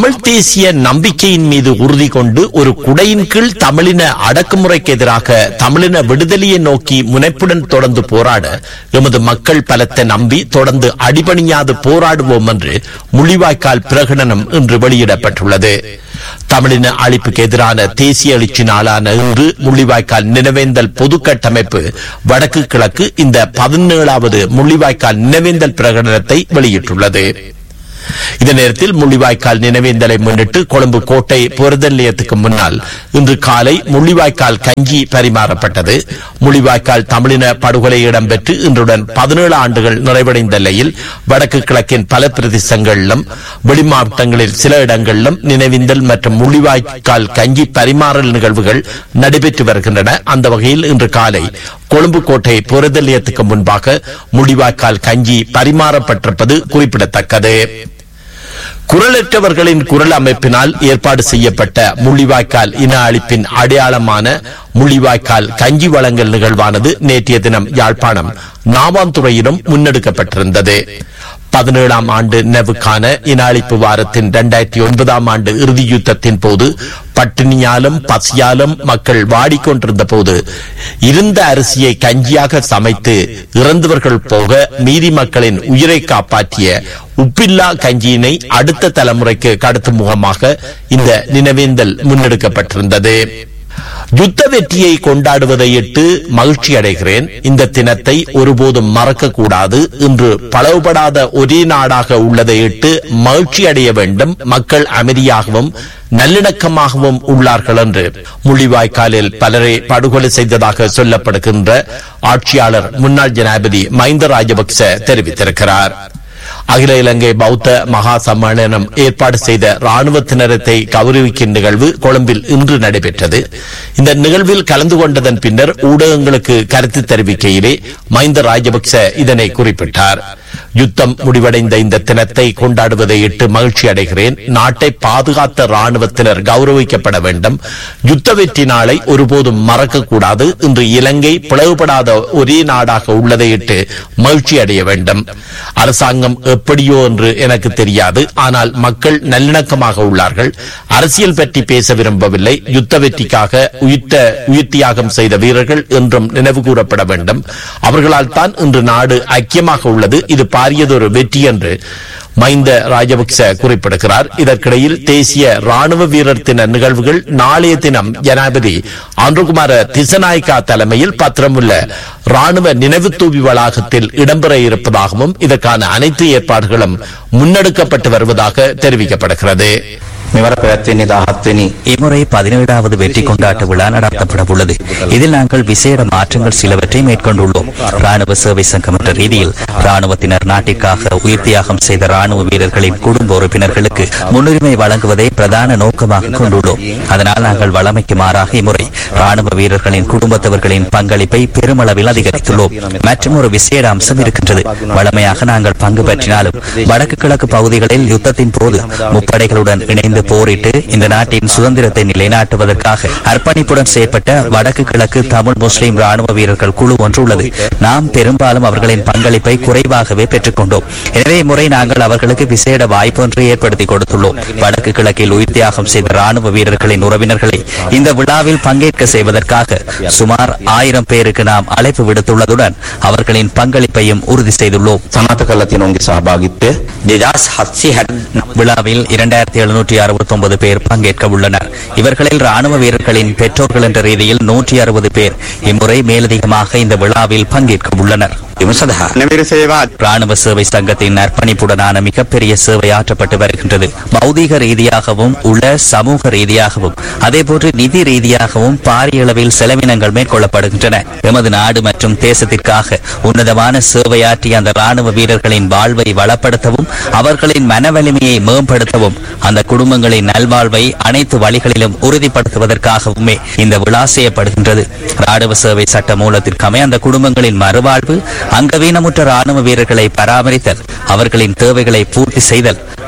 தமிழ் தேசிய நம்பிக்கையின் மீது உறுதி கொண்டு ஒரு குடையின் கீழ் தமிழின அடக்குமுறைக்கு எதிராக தமிழின விடுதலையை நோக்கி முனைப்புடன் தொடர்ந்து போராட எமது மக்கள் பலத்தை நம்பி தொடர்ந்து அடிபணியாது போராடுவோம் என்று முள்ளிவாய்க்கால் பிரகடனம் இன்று வெளியிடப்பட்டுள்ளது தமிழின அழிப்புக்கு எதிரான தேசிய எழுச்சி நாளான இன்று முள்ளிவாய்க்கால் நினைவேந்தல் பொது கட்டமைப்பு வடக்கு கிழக்கு இந்த பதினேழாவது முள்ளிவாய்க்கால் நினைவேந்தல் பிரகடனத்தை வெளியிட்டுள்ளது இந்த நேரத்தில் முள்ளிவாய்க்கால் நினைவேந்தலை முன்னிட்டு கொழும்பு கோட்டை புரதல் நிலையத்துக்கு முன்னால் இன்று காலை முள்ளிவாய்க்கால் கஞ்சி பரிமாறப்பட்டது முள்ளிவாய்க்கால் தமிழின படுகொலை இடம்பெற்று இன்றுடன் பதினேழு ஆண்டுகள் நிறைவடைந்த நிலையில் வடக்கு கிழக்கின் பல பிரதேசங்களிலும் வெளிமாவட்டங்களில் சில இடங்களிலும் நினைவேந்தல் மற்றும் முள்ளிவாய்க்கால் கஞ்சி பரிமாறல் நிகழ்வுகள் நடைபெற்று வருகின்றன அந்த வகையில் இன்று காலை கொழும்பு கோட்டை புரதல் நிலையத்துக்கு முன்பாக முள்ளிவாய்க்கால் கஞ்சி பரிமாறப்பட்டிருப்பது குறிப்பிடத்தக்கது குரலற்றவர்களின் குரல் அமைப்பினால் ஏற்பாடு செய்யப்பட்ட முள்ளிவாய்க்கால் இன அழிப்பின் அடையாளமான முள்ளிவாய்க்கால் கஞ்சி வழங்கல் நிகழ்வானது நேற்றைய தினம் யாழ்ப்பாணம் நாவாந்துறையிலும் முன்னெடுக்கப்பட்டிருந்தது பதினேழாம் ஆண்டு நினைவுக்கான இன அழிப்பு வாரத்தின் இரண்டாயிரத்தி ஒன்பதாம் ஆண்டு இறுதி யுத்தத்தின் போது பட்டினியாலும் பசியாலும் மக்கள் வாடிக்கொண்டிருந்த போது இருந்த அரிசியை கஞ்சியாக சமைத்து இறந்தவர்கள் போக மீதி மக்களின் உயிரை காப்பாற்றிய உப்பில்லா கஞ்சியினை அடுத்த தலைமுறைக்கு கடத்தும் முகமாக இந்த நினைவேந்தல் முன்னெடுக்கப்பட்டிருந்தது யுத்த வெற்றியை கொண்டாடுவதையிட்டு மகிழ்ச்சி அடைகிறேன் இந்த தினத்தை ஒருபோதும் மறக்க கூடாது இன்று பளவுபடாத ஒரே நாடாக உள்ளதையிட்டு மகிழ்ச்சி அடைய வேண்டும் மக்கள் அமைதியாகவும் நல்லிணக்கமாகவும் உள்ளார்கள் என்று முள்ளிவாய்க்காலில் பலரை படுகொலை செய்ததாக சொல்லப்படுகின்ற ஆட்சியாளர் முன்னாள் ஜனாதிபதி மஹிந்த ராஜபக்ச தெரிவித்திருக்கிறார் அகில இலங்கை பௌத்த மகா சம்மேளனம் ஏற்பாடு செய்த ராணுவத்தினரத்தை கௌரவிக்கும் நிகழ்வு கொழும்பில் இன்று நடைபெற்றது இந்த நிகழ்வில் கலந்து கொண்டதன் பின்னர் ஊடகங்களுக்கு கருத்து தெரிவிக்கையிலே மஹிந்த ராஜபக்ச இதனை குறிப்பிட்டார் யுத்தம் முடிவடைந்த இந்த தினத்தை கொண்டாடுவதை இட்டு மகிழ்ச்சி அடைகிறேன் நாட்டை பாதுகாத்த ராணுவத்தினர் கௌரவிக்கப்பட வேண்டும் யுத்த வெற்றி நாளை ஒருபோதும் மறக்கக்கூடாது இன்று இலங்கை பிளவுபடாத ஒரே நாடாக உள்ளதை இட்டு மகிழ்ச்சி அடைய வேண்டும் அரசாங்கம் எப்படியோ என்று எனக்கு தெரியாது ஆனால் மக்கள் நல்லிணக்கமாக உள்ளார்கள் அரசியல் பற்றி பேச விரும்பவில்லை யுத்த வெற்றிக்காக உயிர்த்த உயிர் தியாகம் செய்த வீரர்கள் என்றும் நினைவு கூறப்பட வேண்டும் அவர்களால் தான் இன்று நாடு ஐக்கியமாக உள்ளது இது பாரியதொரு வெற்றி என்று மைந்த ராஜபக்ச குறிப்பிடுகிறார் இதற்கிடையில் தேசிய ராணுவ வீரர் தின நிகழ்வுகள் நாளைய தினம் ஜனாதிபதி ஆண்டுகுமார திசநாயக்கா தலைமையில் பத்திரமுள்ள ராணுவ நினைவு தூவி வளாகத்தில் இடம்பெற இருப்பதாகவும் இதற்கான அனைத்து ஏற்பாடுகளும் முன்னெடுக்கப்பட்டு வருவதாக தெரிவிக்கப்படுகிறது මෙවර පැවැත්වෙන්නේ දාහත්වනි இம்முறை பதினேழாவது வெற்றி கொண்டாட்ட விழா நடத்தப்பட உள்ளது இதில் நாங்கள் விசேட மாற்றங்கள் சிலவற்றை மேற்கொண்டுள்ளோம் ராணுவ சேவை சங்கம் என்ற ரீதியில் ராணுவத்தினர் நாட்டிற்காக உயிர் தியாகம் செய்த ராணுவ வீரர்களின் குடும்ப உறுப்பினர்களுக்கு முன்னுரிமை வழங்குவதை பிரதான நோக்கமாக கொண்டுள்ளோம் அதனால் நாங்கள் வளமைக்கு மாறாக இம்முறை ராணுவ வீரர்களின் குடும்பத்தவர்களின் பங்களிப்பை பெருமளவில் அதிகரித்துள்ளோம் மற்றும் ஒரு விசேட அம்சம் இருக்கின்றது வளமையாக நாங்கள் பங்கு பற்றினாலும் வடக்கு கிழக்கு பகுதிகளில் யுத்தத்தின் போது முப்படைகளுடன் இணைந்து போரிட்டு இந்த நாட்டின் சுதந்திரத்தை நிலைநாட்டுவதற்காக அர்ப்பணிப்புடன் செயற்பட்ட வடக்கு கிழக்கு தமிழ் முஸ்லிம் ராணுவ வீரர்கள் குழு ஒன்று உள்ளது நாம் பெரும்பாலும் அவர்களின் பங்களிப்பை குறைவாகவே பெற்றுக்கொண்டோம் எனவே இம்முறை நாங்கள் அவர்களுக்கு விசேட வாய்ப்பு ஒன்று ஏற்படுத்தி கொடுத்துள்ளோம் வடக்கு கிழக்கில் உயிர் தியாகம் செய்த ராணுவ வீரர்களின் உறவினர்களை இந்த விழாவில் பங்கேற்க செய்வதற்காக சுமார் ஆயிரம் பேருக்கு நாம் அழைப்பு விடுத்துள்ளதுடன் அவர்களின் பங்களிப்பையும் உறுதி செய்துள்ளோம் සනත කල්ලා තියෙන උන්ගේ සහභාගිත්වය දෙදස් හත්සේ விழாவில் இரண்டாயிரத்தி எழுநூற்றி அறுபத்தி ஒன்பது பேர் பங்கேற்க உள்ளனர் இவர்களில் ராணுவ வீரர்களின் பெற்றோர்கள் என்ற ரீதியில் நூற்றி அறுபது பேர் இம்முறை மேலதிகமாக இந்த விழாவில் பங்கேற்க உள்ளனர் එම සඳහා නවිර සේවා ராணுவ சேவை சங்கத்தின் அர்ப்பணிப்புடனான மிகப்பெரிய சேவை ஆற்றப்பட்டு வருகின்றது பௌதீக ரீதியாகவும் உள்ள சமூக ரீதியாகவும் அதேபோன்று நிதி ரீதியாகவும் பாரிய அளவில் செலவினங்கள் மேற்கொள்ளப்படுகின்றன எமது நாடு மற்றும் தேசத்திற்காக உன்னதமான சேவையாற்றிய அந்த ராணுவ வீரர்களின் வாழ்வை வளப்படுத்தவும் அவர்களின் மன வலிமையை மேம்படுத்தவும் அந்த குடும்பங்களின் நல்வாழ்வை அனைத்து வழிகளிலும் உறுதிப்படுத்துவதற்காகவுமே இந்த விழா செய்யப்படுகின்றது ராணுவ சேவை சட்ட மூலத்திற்கமை அந்த குடும்பங்களின் மறுவாழ்வு அங்கவீனமுற்ற ராணுவ வீரர்களை பராமரித்தல் அவர்களின் தேவைகளை பூர்த்தி செய்தல்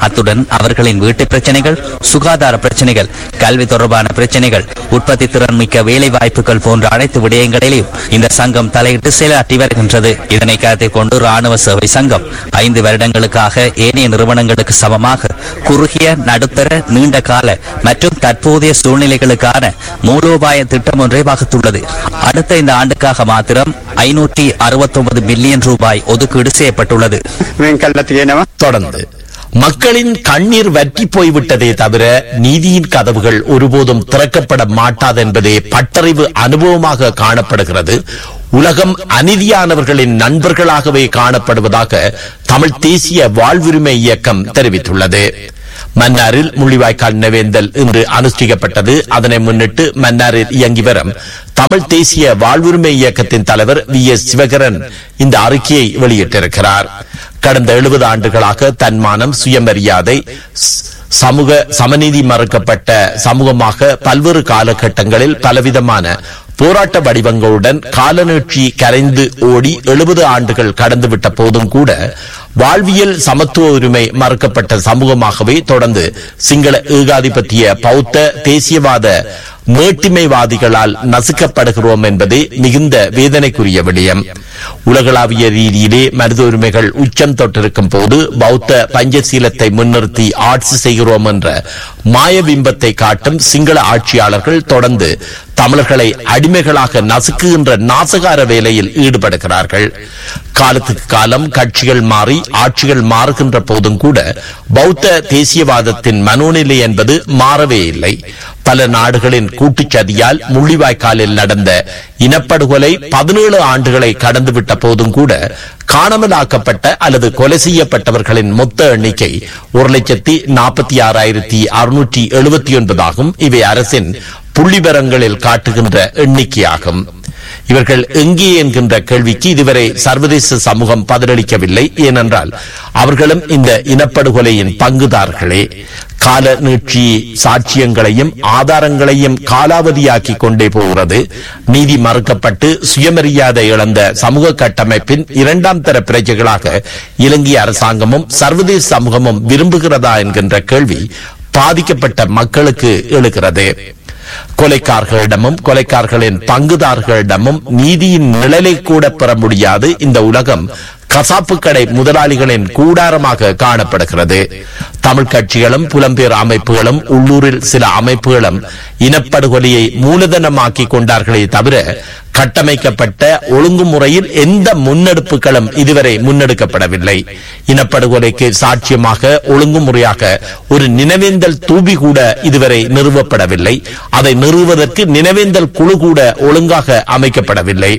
அத்துடன் அவர்களின் வீட்டு பிரச்சனைகள் சுகாதார பிரச்சனைகள் கல்வி தொடர்பான பிரச்சனைகள் உற்பத்தி திறன் மிக்க வேலை வாய்ப்புகள் போன்ற அனைத்து விடயங்களிலும் இந்த சங்கம் தலையிட்டு செயலாற்றி வருகின்றது இதனை கருத்தில் கொண்டு ராணுவ சேவை சங்கம் ஐந்து வருடங்களுக்காக ஏனைய நிறுவனங்களுக்கு சமமாக குறுகிய நடுத்தர நீண்ட கால மற்றும் தற்போதைய சூழ்நிலைகளுக்கான மூலோபாய திட்டம் ஒன்றை வகுத்துள்ளது அடுத்த இந்த ஆண்டுக்காக மாத்திரம் ஐநூற்றி அறுபத்தொன்பது பில்லியன் ரூபாய் ஒதுக்கீடு செய்யப்பட்டுள்ளது වෙන් කල්ලා තියෙනවා தொடர்ந்து மக்களின் கண்ணீர் வற்றி போய்விட்டதே தவிர நீதியின் கதவுகள் ஒருபோதும் திறக்கப்பட மாட்டாது என்பதே பட்டறிவு அனுபவமாக காணப்படுகிறது உலகம் அநீதியானவர்களின் நண்பர்களாகவே காணப்படுவதாக தமிழ் தேசிய வாழ்வுரிமை இயக்கம் தெரிவித்துள்ளது மன்னாரில் முள்ளிவாய்க்கால் நினைவேந்தல் இன்று அனுஷ்டிக்கப்பட்டது அதனை முன்னிட்டு மன்னாரில் இயங்கி வரும் தமிழ் தேசிய வாழ்வுரிமை இயக்கத்தின் தலைவர் வி எஸ் சிவகரன் இந்த அறிக்கையை வெளியிட்டிருக்கிறார் கடந்த எழுபது ஆண்டுகளாக தன்மானம் சுயமரியாதை ஸ்- சமூக சமநீதி மறுக்கப்பட்ட சமூகமாக பல்வேறு காலகட்டங்களில் பலவிதமான போராட்ட வடிவங்களுடன் காலநீட்சி கரைந்து ஓடி எழுபது ஆண்டுகள் கடந்துவிட்ட போதும் கூட வாழ்வியல் சமத்துவ உரிமை மறுக்கப்பட்ட சமூகமாகவே தொடர்ந்து சிங்கள ஏகாதிபத்திய பௌத்த தேசியவாத மேட்டிமைவாதிகளால் நசுக்கப்படுகிறோம் என்பதே மிகுந்த வேதனைக்குரிய விடயம் உலகளாவிய ரீதியிலே மனித உரிமைகள் உச்சம் தொட்டிருக்கும் போது பௌத்த பஞ்சசீலத்தை முன்னிறுத்தி ஆட்சி செய்கிறோம் என்ற மாய பிம்பத்தை காட்டும் சிங்கள ஆட்சியாளர்கள் தொடர்ந்து தமிழர்களை அடிமைகளாக நசுக்குகின்ற நாசகார வேலையில் ஈடுபடுகிறார்கள் காலத்துக்கு காலம் கட்சிகள் மாறி ஆட்சிகள் மாறுகின்ற போதும் கூட பௌத்த தேசியவாதத்தின் மனோநிலை என்பது மாறவே இல்லை பல நாடுகளின் கூட்டுச்சதியால் முள்ளிவாய்க்காலில் நடந்த இனப்படுகொலை பதினேழு ஆண்டுகளை கடந்துவிட்ட போதும் கூட காணாமலாக்கப்பட்ட அல்லது கொலை செய்யப்பட்டவர்களின் மொத்த எண்ணிக்கை ஒரு லட்சத்தி நாற்பத்தி ஆறாயிரத்தி அறுநூற்றி எழுபத்தி ஒன்பதாகும் இவை அரசின் புள்ளிபரங்களில் காட்டுகின்ற எண்ணிக்கையாகும் இவர்கள் எங்கே என்கின்ற கேள்விக்கு இதுவரை சர்வதேச சமூகம் பதிலளிக்கவில்லை ஏனென்றால் அவர்களும் இந்த இனப்படுகொலையின் பங்குதார்களே கால நீட்சி சாட்சியங்களையும் ஆதாரங்களையும் காலாவதியாக்கி கொண்டே போகிறது நீதி மறுக்கப்பட்டு சுயமரியாதை இழந்த சமூக கட்டமைப்பின் இரண்டாம் தர பிரஜைகளாக இலங்கை அரசாங்கமும் சர்வதேச சமூகமும் விரும்புகிறதா என்கின்ற கேள்வி பாதிக்கப்பட்ட மக்களுக்கு எழுகிறது கொலைக்காரர்களிடமும் கொலைக்காரர்களின் பங்குதாரர்களிடமும் நீதியின் நிழலை கூட பெற முடியாது இந்த உலகம் கசாப்பு கடை முதலாளிகளின் கூடாரமாக காணப்படுகிறது தமிழ் கட்சிகளும் புலம்பெயர் அமைப்புகளும் உள்ளூரில் சில அமைப்புகளும் இனப்படுகொலையை மூலதனமாக்கி கொண்டார்களே தவிர கட்டமைக்கப்பட்ட ஒழுங்குமுறையில் எந்த முன்னெடுப்புகளும் இதுவரை முன்னெடுக்கப்படவில்லை இனப்படுகொலைக்கு சாட்சியமாக ஒழுங்குமுறையாக ஒரு நினைவேந்தல் தூபி கூட இதுவரை நிறுவப்படவில்லை அதை நிறுவுவதற்கு நினைவேந்தல் குழு கூட ஒழுங்காக அமைக்கப்படவில்லை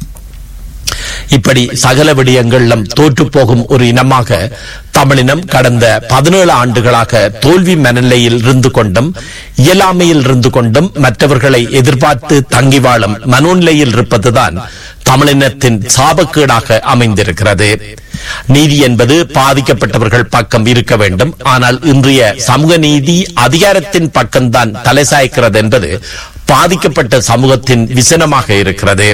இப்படி சகல விடயங்களிலும் தோற்று போகும் ஒரு இனமாக தமிழினம் கடந்த பதினேழு ஆண்டுகளாக தோல்வி மனநிலையில் இருந்து கொண்டும் இயலாமையில் இருந்து கொண்டும் மற்றவர்களை எதிர்பார்த்து தங்கி வாழும் மனோநிலையில் இருப்பதுதான் தமிழினத்தின் சாபக்கேடாக அமைந்திருக்கிறது நீதி என்பது பாதிக்கப்பட்டவர்கள் பக்கம் இருக்க வேண்டும் ஆனால் இன்றைய சமூக நீதி அதிகாரத்தின் பக்கம்தான் தலை சாய்க்கிறது என்பது பாதிக்கப்பட்ட சமூகத்தின் விசனமாக இருக்கிறது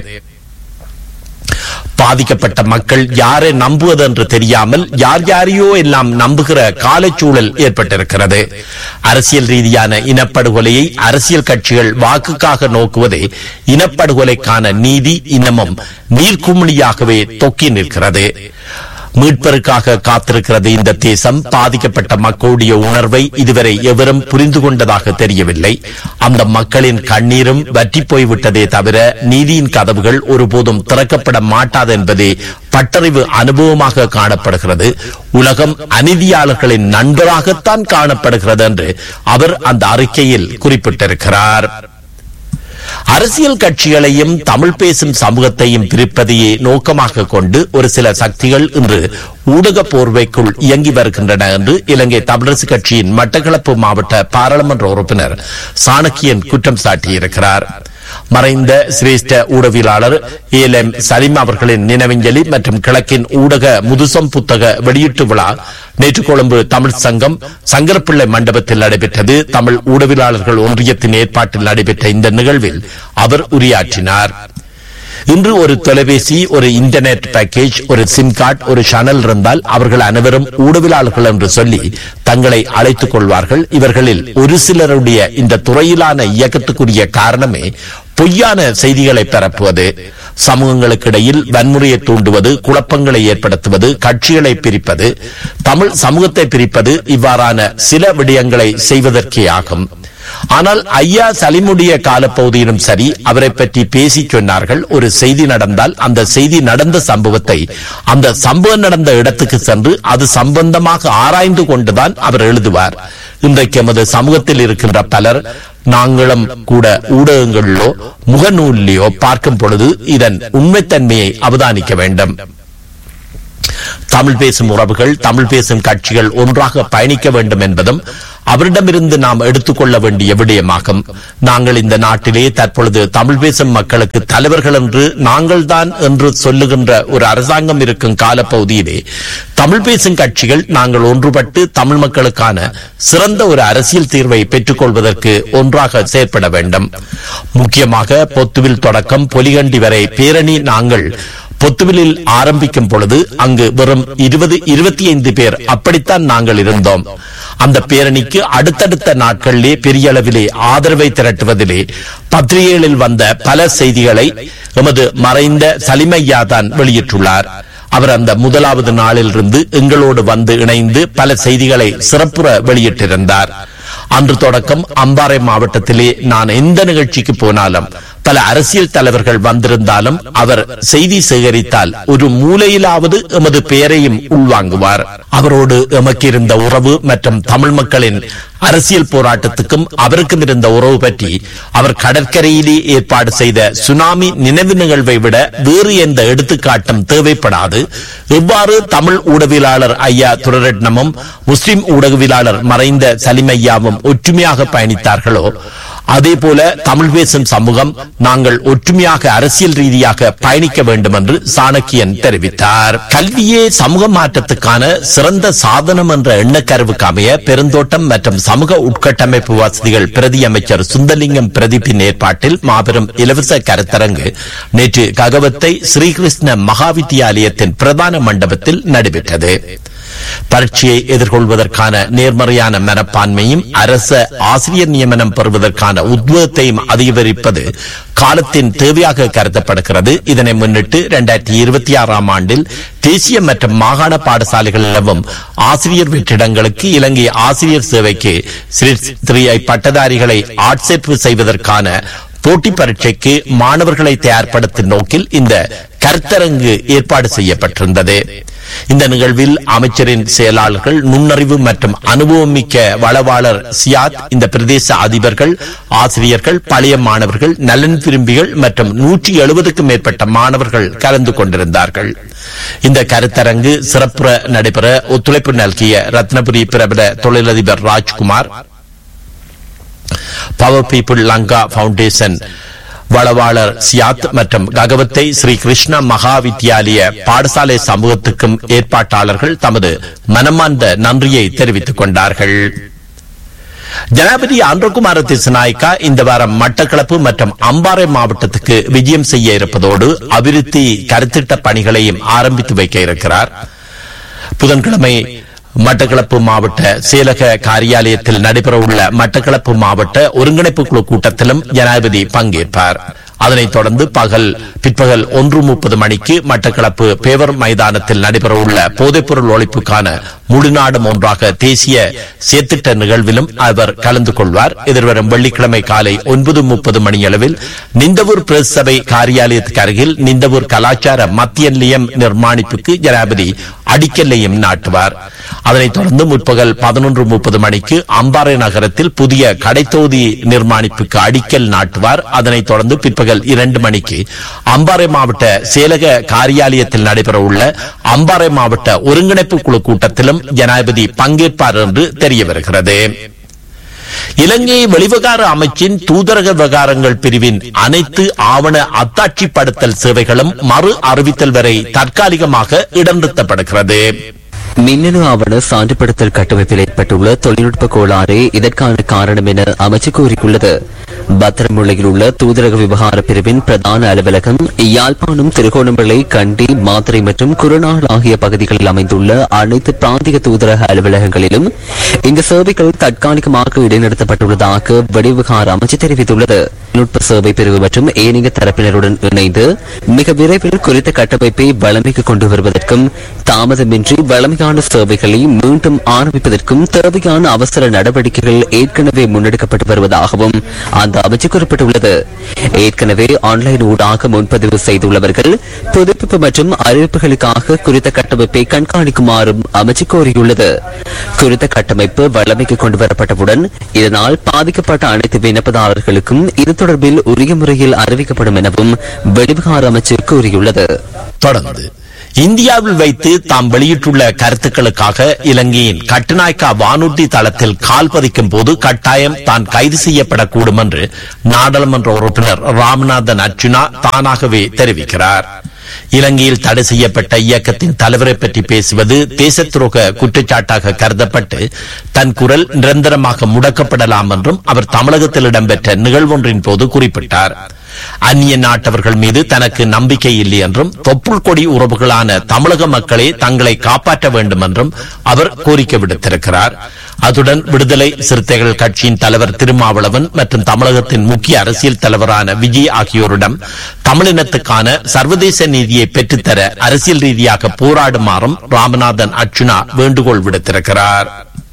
பாதிக்கப்பட்ட மக்கள் யாரை நம்புவது என்று தெரியாமல் யார் யாரையோ எல்லாம் நம்புகிற காலச்சூழல் ஏற்பட்டிருக்கிறது அரசியல் ரீதியான இனப்படுகொலையை அரசியல் கட்சிகள் வாக்குக்காக நோக்குவதே இனப்படுகொலைக்கான நீதி இன்னமும் நீர்க்குமிழியாகவே தொக்கி நிற்கிறது மீட்பருக்காக காத்திருக்கிறது இந்த தேசம் பாதிக்கப்பட்ட மக்களுடைய உணர்வை இதுவரை எவரும் புரிந்து கொண்டதாக தெரியவில்லை அந்த மக்களின் கண்ணீரும் வற்றி போய்விட்டதே தவிர நீதியின் கதவுகள் ஒருபோதும் திறக்கப்பட மாட்டாது என்பதே பட்டறிவு அனுபவமாக காணப்படுகிறது உலகம் அநீதியாளர்களின் நண்பராகத்தான் காணப்படுகிறது என்று அவர் அந்த அறிக்கையில் குறிப்பிட்டிருக்கிறார் அரசியல் கட்சிகளையும் தமிழ் பேசும் சமூகத்தையும் பிரிப்பதையே நோக்கமாக கொண்டு ஒரு சில சக்திகள் இன்று ஊடக போர்வைக்குள் இயங்கி வருகின்றன என்று இலங்கை தமிழரசு கட்சியின் மட்டக்களப்பு மாவட்ட பாராளுமன்ற உறுப்பினர் சாணக்கியன் குற்றம் சாட்டியிருக்கிறார் மறைந்த சிரேஷ்ட ஊடகவியலாளர் ஏல் எம் சலீம் அவர்களின் நினைவஞ்சலி மற்றும் கிழக்கின் ஊடக முதுசம் புத்தக வெளியீட்டு விழா நேற்று கொழும்பு தமிழ் சங்கம் சங்கரப்பிள்ளை மண்டபத்தில் நடைபெற்றது தமிழ் ஊடகவியலாளர்கள் ஒன்றியத்தின் ஏற்பாட்டில் நடைபெற்ற இந்த நிகழ்வில் அவர் உரையாற்றினார் இன்று ஒரு தொலைபேசி ஒரு இன்டர்நெட் பேக்கேஜ் ஒரு சிம் கார்டு ஒரு சேனல் இருந்தால் அவர்கள் அனைவரும் ஊடகவியலாளர்கள் என்று சொல்லி தங்களை அழைத்துக் கொள்வார்கள் இவர்களில் ஒரு சிலருடைய இந்த துறையிலான இயக்கத்துக்குரிய காரணமே பொய்யான செய்திகளை பரப்புவது சமூகங்களுக்கு இடையில் வன்முறையை தூண்டுவது குழப்பங்களை ஏற்படுத்துவது கட்சிகளை பிரிப்பது தமிழ் சமூகத்தை பிரிப்பது இவ்வாறான சில விடயங்களை செய்வதற்கே ஆகும் ஆனால் ஐயா சலிமுடைய காலப்பகுதியிலும் சரி அவரை பற்றி பேசி சொன்னார்கள் ஒரு செய்தி நடந்தால் அந்த செய்தி நடந்த சம்பவத்தை அந்த சம்பவம் நடந்த இடத்துக்கு சென்று அது சம்பந்தமாக ஆராய்ந்து கொண்டுதான் அவர் எழுதுவார் இன்றைக்கு எமது சமூகத்தில் இருக்கின்ற பலர் நாங்களும் கூட ஊடகங்களிலோ முகநூலிலோ பார்க்கும் பொழுது இதன் உண்மைத்தன்மையை அவதானிக்க வேண்டும் தமிழ் பேசும் உறவுகள் தமிழ் பேசும் கட்சிகள் ஒன்றாக பயணிக்க வேண்டும் என்பதும் அவரிடமிருந்து நாம் எடுத்துக்கொள்ள வேண்டிய விடயமாகும் நாங்கள் இந்த நாட்டிலே தற்பொழுது தமிழ் பேசும் மக்களுக்கு தலைவர்கள் என்று நாங்கள் தான் என்று சொல்லுகின்ற ஒரு அரசாங்கம் இருக்கும் காலப்பகுதியிலே தமிழ் பேசும் கட்சிகள் நாங்கள் ஒன்றுபட்டு தமிழ் மக்களுக்கான சிறந்த ஒரு அரசியல் தீர்வை பெற்றுக் கொள்வதற்கு ஒன்றாக செயற்பட வேண்டும் முக்கியமாக பொத்துவில் தொடக்கம் பொலிகண்டி வரை பேரணி நாங்கள் பொத்துவிலில் ஆரம்பிக்கும் பொழுது அங்கு வெறும் இருபது இருபத்தி ஐந்து பேர் அப்படித்தான் நாங்கள் இருந்தோம் அந்த பேரணிக்கு அடுத்தடுத்த நாட்களிலே பெரிய அளவிலே ஆதரவை திரட்டுவதிலே பத்திரிகைகளில் வந்த பல செய்திகளை எமது மறைந்த சலிமையா தான் வெளியிட்டுள்ளார் அவர் அந்த முதலாவது நாளிலிருந்து எங்களோடு வந்து இணைந்து பல செய்திகளை சிறப்புற வெளியிட்டிருந்தார் அன்று தொடக்கம் அம்பாறை மாவட்டத்திலே நான் எந்த நிகழ்ச்சிக்கு போனாலும் பல அரசியல் தலைவர்கள் வந்திருந்தாலும் அவர் செய்தி சேகரித்தால் ஒரு மூலையிலாவது எமது பெயரையும் உள்வாங்குவார் அவரோடு எமக்கு இருந்த உறவு மற்றும் தமிழ் மக்களின் அரசியல் போராட்டத்துக்கும் அவருக்கும் இருந்த உறவு பற்றி அவர் கடற்கரையிலே ஏற்பாடு செய்த சுனாமி நினைவு நிகழ்வை விட வேறு எந்த எடுத்துக்காட்டும் தேவைப்படாது எவ்வாறு தமிழ் ஊடகவியலாளர் ஐயா துரரட்னமும் முஸ்லிம் ஊடகவியலாளர் மறைந்த சலிம் ஐயாவும் ஒற்றுமையாக பயணித்தார்களோ அதே போல தமிழ் பேசும் சமூகம் நாங்கள் ஒற்றுமையாக அரசியல் ரீதியாக பயணிக்க வேண்டும் என்று சாணக்கியன் தெரிவித்தார் கல்வியே சமூக மாற்றத்துக்கான சிறந்த சாதனம் என்ற எண்ணக்கருவுக்கு அமைய பெருந்தோட்டம் மற்றும் சமூக உட்கட்டமைப்பு வசதிகள் பிரதி அமைச்சர் சுந்தலிங்கம் பிரதீப்பின் ஏற்பாட்டில் மாபெரும் இலவச கருத்தரங்கு நேற்று ககவத்தை ஸ்ரீகிருஷ்ண மகாவித்தியாலயத்தின் பிரதான மண்டபத்தில் நடைபெற்றது பரீட்சையை எதிர்கொள்வதற்கான நேர்மறையான மனப்பான்மையும் அரச ஆசிரியர் நியமனம் பெறுவதற்கான உத்வேகத்தையும் அதிகரிப்பது காலத்தின் தேவையாக கருதப்படுகிறது இதனை முன்னிட்டு இரண்டாயிரத்தி இருபத்தி ஆறாம் ஆண்டில் தேசிய மற்றும் மாகாண பாடசாலைகளிலும் ஆசிரியர் வெற்றிடங்களுக்கு இலங்கை ஆசிரியர் சேவைக்கு ஸ்ரீ ஸ்ரீ பட்டதாரிகளை ஆட்சேர்ப்பு செய்வதற்கான போட்டி பரீட்சைக்கு மாணவர்களை தயார்படுத்தும் நோக்கில் இந்த கருத்தரங்கு ஏற்பாடு செய்யப்பட்டிருந்தது இந்த நிகழ்வில் அமைச்சரின் செயலாளர்கள் நுண்ணறிவு மற்றும் அனுபவமிக்க வளவாளர் சியாத் இந்த பிரதேச அதிபர்கள் ஆசிரியர்கள் பழைய மாணவர்கள் நலன் விரும்பிகள் மற்றும் நூற்றி எழுபதுக்கும் மேற்பட்ட மாணவர்கள் கலந்து கொண்டிருந்தார்கள் இந்த கருத்தரங்கு சிறப்புற நடைபெற ஒத்துழைப்பு நல்கிய ரத்னபுரி பிரபல தொழிலதிபர் Rajkumar Power People Lanka Foundation வளவாளர் சியாத் மற்றும் ககவத்தை ஸ்ரீ கிருஷ்ண மகா வித்யாலய பாடசாலை சமூகத்துக்கும் ஏற்பாட்டாளர்கள் தமது மனமார்ந்த நன்றியை தெரிவித்துக் கொண்டார்கள் ஜனாபதி ஆந்திரகுமார திசுநாயக்கா இந்த வாரம் மட்டக்களப்பு மற்றும் அம்பாறை மாவட்டத்துக்கு விஜயம் செய்ய இருப்பதோடு அபிவிருத்தி கருத்திட்ட பணிகளையும் ஆரம்பித்து வைக்க இருக்கிறார் புதன்கிழமை மட்டக்களப்பு மாவட்ட செயலக காரியாலயத்தில் நடைபெறவுள்ள மட்டக்களப்பு மாவட்ட ஒருங்கிணைப்பு குழு கூட்டத்திலும் ஜனாதிபதி பங்கேற்பார் அதனைத் தொடர்ந்து பகல் பிற்பகல் ஒன்று முப்பது மணிக்கு மட்டக்களப்பு பேவர் மைதானத்தில் நடைபெறவுள்ள போதைப்பொருள் ஒழிப்புக்கான முழுநாடும் ஒன்றாக தேசிய சேத்திட்ட நிகழ்விலும் அவர் கலந்து கொள்வார் எதிர்வரும் வெள்ளிக்கிழமை காலை ஒன்பது முப்பது மணியளவில் நிந்தவூர் பிரஸ் சபை காரியாலயத்துக்கு அருகில் நிந்தவூர் கலாச்சார மத்திய நிலையம் நிர்மாணிப்புக்கு ஜனாதிபதி அடிக்கல்லையும் நாட்டுவார் அதனைத் தொடர்ந்து முற்பகல் பதினொன்று முப்பது மணிக்கு அம்பாறை நகரத்தில் புதிய கடைத்தொகுதி நிர்மாணிப்புக்கு அடிக்கல் நாட்டுவார் அதனைத் தொடர்ந்து பிற்பகல் இரண்டு மணிக்கு அம்பாறை மாவட்ட செயலக காரியாலயத்தில் நடைபெறவுள்ள அம்பாறை மாவட்ட ஒருங்கிணைப்பு குழு கூட்டத்திலும் ஜனாதிபதி பங்கேற்பார் என்று தெரிய வருகிறது இலங்கை வெளிவிகார அமைச்சின் தூதரக விவகாரங்கள் பிரிவின் அனைத்து ஆவண அத்தாட்சிப்படுத்தல் சேவைகளும் மறு அறிவித்தல் வரை தற்காலிகமாக இடநிறுத்தப்படுகிறது மின்னணு ஆவண சான்றுபடுத்தல் கட்டமைப்பில் ஏற்பட்டுள்ள தொழில்நுட்ப கோளாறு இதற்கான காரணம் என அமைச்சு கூறியுள்ளது பத்திரமுள்ளையில் உள்ள தூதரக விவகார பிரிவின் பிரதான அலுவலகம் யாழ்ப்பாணம் திருகோணமலை கண்டி மாத்திரை மற்றும் குருநாள் ஆகிய பகுதிகளில் அமைந்துள்ள அனைத்து பிராந்திய தூதரக அலுவலகங்களிலும் இந்த சேவைகள் தற்காலிகமாக இடைநிறுத்தப்பட்டுள்ளதாக வெளிவிவகார அமைச்சு தெரிவித்துள்ளது நுட்ப சேவை பிரிவு மற்றும் ஏனைய தரப்பினருடன் இணைந்து மிக விரைவில் குறித்த கட்டமைப்பை வளமைக்கு கொண்டு வருவதற்கும் தாமதமின்றி வளமையான சேவைகளை மீண்டும் ஆரம்பிப்பதற்கும் தேவையான அவசர நடவடிக்கைகள் ஏற்கனவே முன்னெடுக்கப்பட்டு வருவதாகவும் அந்த அமைச்சு குறிப்பிட்டுள்ளது ஏற்கனவே ஆன்லைன் ஊடாக முன்பதிவு செய்துள்ளவர்கள் புதுப்பிப்பு மற்றும் அறிவிப்புகளுக்காக குறித்த கட்டமைப்பை கண்காணிக்குமாறும் அமைச்சு கோரியுள்ளது குறித்த கட்டமைப்பு வளமைக்கு கொண்டு வரப்பட்டவுடன் இதனால் பாதிக்கப்பட்ட அனைத்து விண்ணப்பதாரர்களுக்கும் இது தொடர்பில் உரிய முறையில் அறிவிக்கப்படும் எனவும் வெளிவிகார அமைச்சு கூறியுள்ளது தொடர்ந்து இந்தியாவில் வைத்து தாம் வெளியிட்டுள்ள கருத்துக்களுக்காக இலங்கையின் கட்டுநாயக்கா வானூர்தி தளத்தில் கால் பதிக்கும் போது கட்டாயம் தான் கைது செய்யப்படக்கூடும் என்று நாடாளுமன்ற உறுப்பினர் ராமநாதன் அர்ச்சுனா தானாகவே தெரிவிக்கிறார் இலங்கையில் தடை செய்யப்பட்ட இயக்கத்தின் தலைவரை பற்றி பேசுவது தேச துரோக குற்றச்சாட்டாக கருதப்பட்டு தன் குரல் நிரந்தரமாக முடக்கப்படலாம் என்றும் அவர் தமிழகத்தில் இடம்பெற்ற நிகழ்வொன்றின் போது குறிப்பிட்டார் அந்நிய நாட்டவர்கள் மீது தனக்கு நம்பிக்கை இல்லை என்றும் தொப்புள் கொடி உறவுகளான தமிழக மக்களே தங்களை காப்பாற்ற வேண்டும் என்றும் அவர் கோரிக்கை விடுத்திருக்கிறார் அதுடன் விடுதலை சிறுத்தைகள் கட்சியின் தலைவர் திருமாவளவன் மற்றும் தமிழகத்தின் முக்கிய அரசியல் தலைவரான விஜய் ஆகியோரிடம் தமிழினத்துக்கான சர்வதேச நீதியை பெற்றுத்தர அரசியல் ரீதியாக போராடுமாறும் ராமநாதன் அர்ச்சுனா வேண்டுகோள் விடுத்திருக்கிறார்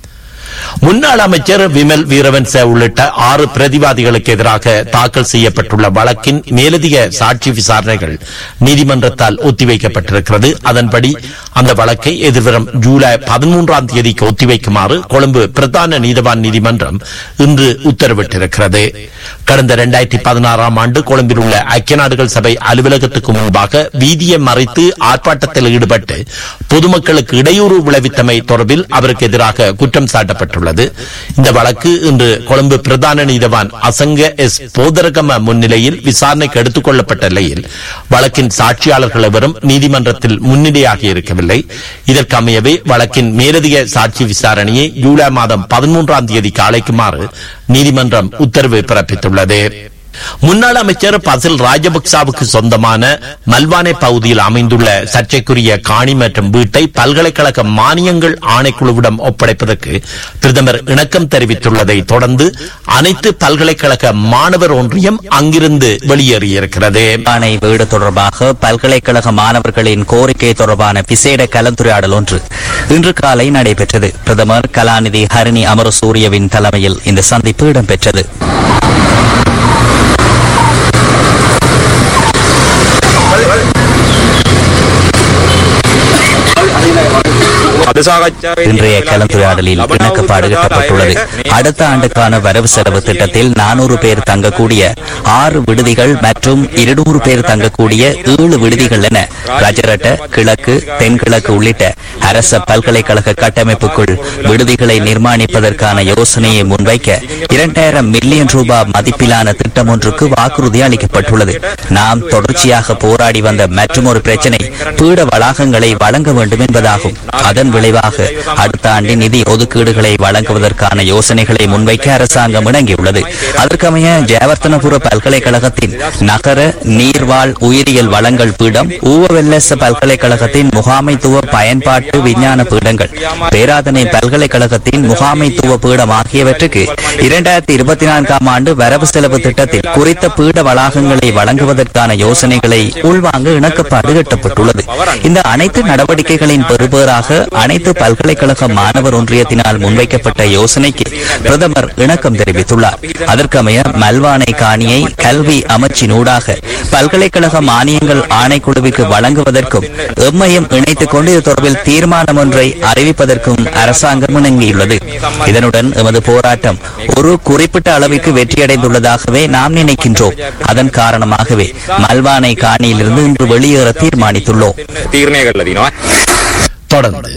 முன்னாள் அமைச்சர் விமல் வீரவன்ச உள்ளிட்ட ஆறு பிரதிவாதிகளுக்கு எதிராக தாக்கல் செய்யப்பட்டுள்ள வழக்கின் மேலதிக சாட்சி விசாரணைகள் நீதிமன்றத்தால் ஒத்திவைக்கப்பட்டிருக்கிறது அதன்படி அந்த வழக்கை எதிர்வரும் ஜூலை பதிமூன்றாம் தேதிக்கு ஒத்திவைக்குமாறு கொழும்பு பிரதான நீதவான் நீதிமன்றம் இன்று உத்தரவிட்டிருக்கிறது கடந்த இரண்டாயிரத்தி பதினாறாம் ஆண்டு கொழும்பில் உள்ள ஐக்கிய நாடுகள் சபை அலுவலகத்துக்கு முன்பாக வீதியை மறைத்து ஆர்ப்பாட்டத்தில் ஈடுபட்டு பொதுமக்களுக்கு இடையூறு விளைவித்தமை தொடர்பில் அவருக்கு எதிராக குற்றம் சாட்டப்பட்டுள்ளது இந்த வழக்கு இன்று கொழும்பு பிரதான நீதவான் அசங்க எஸ் போதரகம முன்னிலையில் விசாரணைக்கு எடுத்துக் கொள்ளப்பட்ட நிலையில் வழக்கின் சாட்சியாளர்கள் எவரும் நீதிமன்றத்தில் முன்னிலையாக இருக்கவில்லை இதற்கு அமையவே வழக்கின் மேலதிக சாட்சி விசாரணையை ஜூலை மாதம் பதிமூன்றாம் தேதிக்கு அழைக்குமாறு நீதிமன்றம் உத்தரவு பிறப்பித்துள்ளது முன்னாள் அமைச்சர் பசில் ராஜபக்சாவுக்கு சொந்தமான மல்வானே பகுதியில் அமைந்துள்ள சர்ச்சைக்குரிய காணி மற்றும் வீட்டை பல்கலைக்கழக மானியங்கள் ஆணைக்குழுவிடம் ஒப்படைப்பதற்கு பிரதமர் இணக்கம் தெரிவித்துள்ளதை தொடர்ந்து அனைத்து பல்கலைக்கழக மாணவர் ஒன்றியம் அங்கிருந்து வெளியேறியிருக்கிறது ஆணை வீடு தொடர்பாக பல்கலைக்கழக மாணவர்களின் கோரிக்கை தொடர்பான விசேட கலந்துரையாடல் ஒன்று இன்று காலை நடைபெற்றது பிரதமர் கலாநிதி ஹரிணி அமரசூரியவின் தலைமையில் இந்த சந்திப்பு இடம்பெற்றது இன்றைய கலந்துரையாடலில் இணக்கப்பாடு கட்டப்பட்டுள்ளது அடுத்த ஆண்டுக்கான வரவு செலவு திட்டத்தில் நானூறு பேர் தங்கக்கூடிய ஆறு விடுதிகள் மற்றும் இருநூறு பேர் தங்கக்கூடிய ஏழு விடுதிகள் என ரஜரட்ட கிழக்கு தென்கிழக்கு உள்ளிட்ட அரச பல்கலைக்கழக கட்டமைப்புக்குள் விடுதிகளை நிர்மாணிப்பதற்கான யோசனையை முன்வைக்க இரண்டாயிரம் மில்லியன் ரூபாய் மதிப்பிலான திட்டம் ஒன்றுக்கு வாக்குறுதி அளிக்கப்பட்டுள்ளது நாம் தொடர்ச்சியாக போராடி வந்த மற்றொரு பிரச்சினை பீட வளாகங்களை வழங்க வேண்டும் என்பதாகும் அதன் விளைவாக அடுத்த ஆண்டின் நிதி ஒதுக்கீடுகளை வழங்குவதற்கான யோசனைகளை முன்வைக்க அரசாங்கம் இணங்கியுள்ளது அதற்கமைய ஜெயவர்த்தனபுர பல்கலைக்கழகத்தின் நகர நீர்வாழ் உயிரியல் வளங்கள் பீடம் ஊவவெல்லச பல்கலைக்கழகத்தின் முகாமைத்துவ பயன்பாட்டு விஞ்ஞான பீடங்கள் பேராதனை பல்கலைக்கழகத்தின் முகாமைத்துவ பீடம் ஆகியவற்றுக்கு இரண்டாயிரத்தி இருபத்தி நான்காம் ஆண்டு வரவு செலவு திட்டத்தில் குறித்த பீட வளாகங்களை வழங்குவதற்கான யோசனைகளை உள்வாங்க இணக்கப்பாடு எட்டப்பட்டுள்ளது இந்த அனைத்து நடவடிக்கைகளின் பெறுபேறாக அனைத்து பல்கலைக்கழக மாணவர் ஒன்றியத்தினால் முன்வைக்கப்பட்ட யோசனைக்கு பிரதமர் இணக்கம் தெரிவித்துள்ளார் அதற்கமைய மல்வானை காணியை கல்வி அமைச்சினூடாக பல்கலைக்கழக மானியங்கள் ஆணைக்குழுவிற்கு வழங்குவதற்கும் எம்மையும் இணைத்துக் கொண்டு இது தொடர்பில் தீர்மானம் ஒன்றை அறிவிப்பதற்கும் அரசாங்கம் இணங்கியுள்ளது இதனுடன் எமது போராட்டம் ஒரு குறிப்பிட்ட அளவிற்கு வெற்றியடைந்துள்ளதாகவே நாம் நினைக்கின்றோம் அதன் காரணமாகவே மல்வானை காணியிலிருந்து இன்று வெளியேற தீர்மானித்துள்ளோம் තීරණය කරලා තිනවා தொடர்ந்து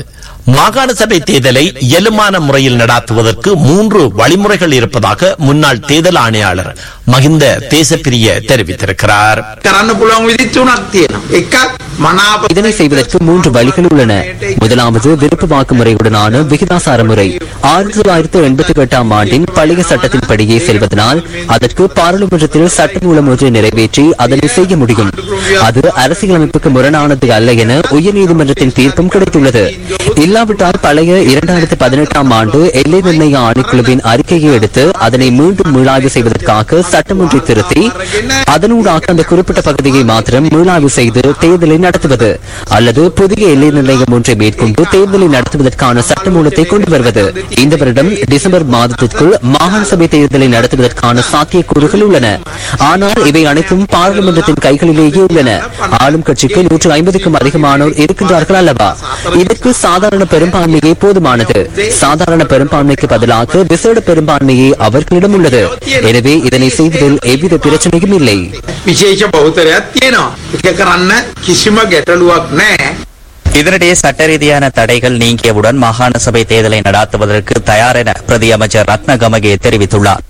மாகாண சபை தேர்தலை இயலுமான முறையில் நடாத்துவதற்கு மூன்று வழிமுறைகள் இருப்பதாக முன்னாள் தேர்தல் ஆணையாளர் மகிந்த தேசப்பிரிய தெரிவித்திருக்கிறார் කරන්න පුළුවන් විදි තුනක් තියෙනවා. එකක් මනාප இதனை செய்வதற்கு மூன்று வழிகள் உள்ளன முதலாவது விருப்ப வாக்குமுறையுடனான விகிதாசார முறை ஆயிரத்தி தொள்ளாயிரத்தி எண்பத்தி எட்டாம் ஆண்டின் பழைய சட்டத்தின்படியே செல்வதனால் அதற்கு பாராளுமன்றத்தில் சட்டமூலம் ஒன்றை நிறைவேற்றி அதனை செய்ய முடியும் அது அரசியலமைப்புக்கு முரணானது அல்ல என உயர்நீதிமன்றத்தின் தீர்ப்பும் கிடைத்துள்ளது இல்லாவிட்டால் பழைய இரண்டாயிரத்தி பதினெட்டாம் ஆண்டு எல்லை நிர்ணய ஆணைக்குழுவின் அறிக்கையை எடுத்து அதனை மீண்டும் மீளாய்வு செய்வதற்காக சட்டம் ஒன்றை திருத்தி அதனூடாக அந்த குறிப்பிட்ட பகுதியை மாத்திரம் மீளாய்வு செய்து தேர்தலை நடத்துவது அல்லது புதிய எல்லை நிர்ணயம் ஒன்றை மேற்கொண்டு தேர்தலை நடத்துவதற்கான சட்டமூலத்தை கொண்டு வருவது இந்த வருடம் டிசம்பர் மாதத்திற்குள் மாகாண சபை தேர்தலை நடத்துவதற்கான சாத்தியக்கூறுகள் உள்ளன ஆனால் இவை அனைத்தும் பாராளுமன்றத்தின் கைகளிலேயே உள்ளன ஆளும் கட்சிக்கு நூற்று ஐம்பதுக்கும் அதிகமானோர் இருக்கின்றார்கள் அல்லவா இதற்கு சாதாரண பெரும்பான்மையே போதுமானது சாதாரண பெரும்பான்மைக்கு பதிலாக விசேட பெரும்பான்மையே அவர்களிடம் உள்ளது எனவே இதனை செய்வதில் எவ்வித பிரச்சனையும் இல்லை විශේෂ බෞතරයක් තියෙනවා. එක කරන්න කිසිම ගැටලුවක් නැහැ. இதனிடையே சட்ட ரீதியான தடைகள் நீங்கியவுடன் மாகாண சபை தேர்தலை நடாத்துவதற்கு தயார் என பிரதி அமைச்சர் ரத்னகமகே தெரிவித்துள்ளார்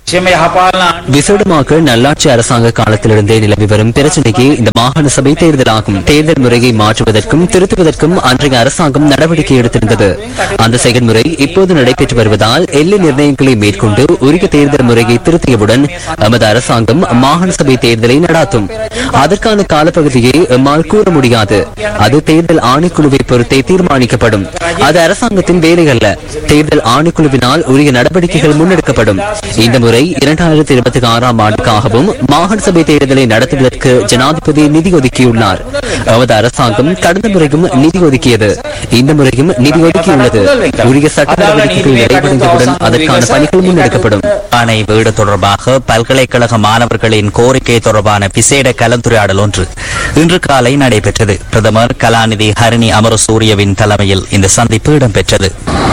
விசேடமாக நல்லாட்சி அரசாங்க காலத்திலிருந்தே நிலவி வரும் பிரச்சனையே இந்த மாகாண சபை தேர்தலாகும் தேர்தல் முறையை மாற்றுவதற்கும் திருத்துவதற்கும் அன்றைய அரசாங்கம் நடவடிக்கை எடுத்திருந்தது அந்த செயல்முறை இப்போது நடைபெற்று வருவதால் எல்லை நிர்ணயங்களை மேற்கொண்டு உரிய தேர்தல் முறையை திருத்தியவுடன் எமது அரசாங்கம் மாகாண சபை தேர்தலை நடாத்தும் அதற்கான காலப்பகுதியை எம்மால் கூற முடியாது அது தேர்தல் ஆணைக்குழுவை பொறுத்தே தீர்மானிக்கப்படும் அது அரசாங்கத்தின் வேலை அல்ல தேர்தல் ஆணைக்குழுவினால் உரிய நடவடிக்கைகள் முன்னெடுக்கப்படும் இந்த முறை இரண்டாயிரத்தி இருபத்தி ஆறாம் ஆண்டுக்காகவும் மாகாண சபை தேர்தலை நடத்துவதற்கு ஜனாதிபதி நிதி ஒதுக்கியுள்ளார் அவரது அரசாங்கம் கடந்த முறையும் நிதி ஒதுக்கியது இந்த முறையும் நிதி ஒதுக்கியுள்ளது உரிய சட்ட நடவடிக்கைகள் நிறைவடைந்தவுடன் அதற்கான பணிகள் முன்னெடுக்கப்படும் ஆணை வீடு தொடர்பாக பல்கலைக்கழக மாணவர்களின் கோரிக்கை தொடர்பான விசேட கலந்துரையாடல் ஒன்று இன்று காலை நடைபெற்றது பிரதமர் கலாநிதி ஹரிணி அமரசூரியவின் தலைமையில் இந்த சந்திப்பு இடம்பெற்றது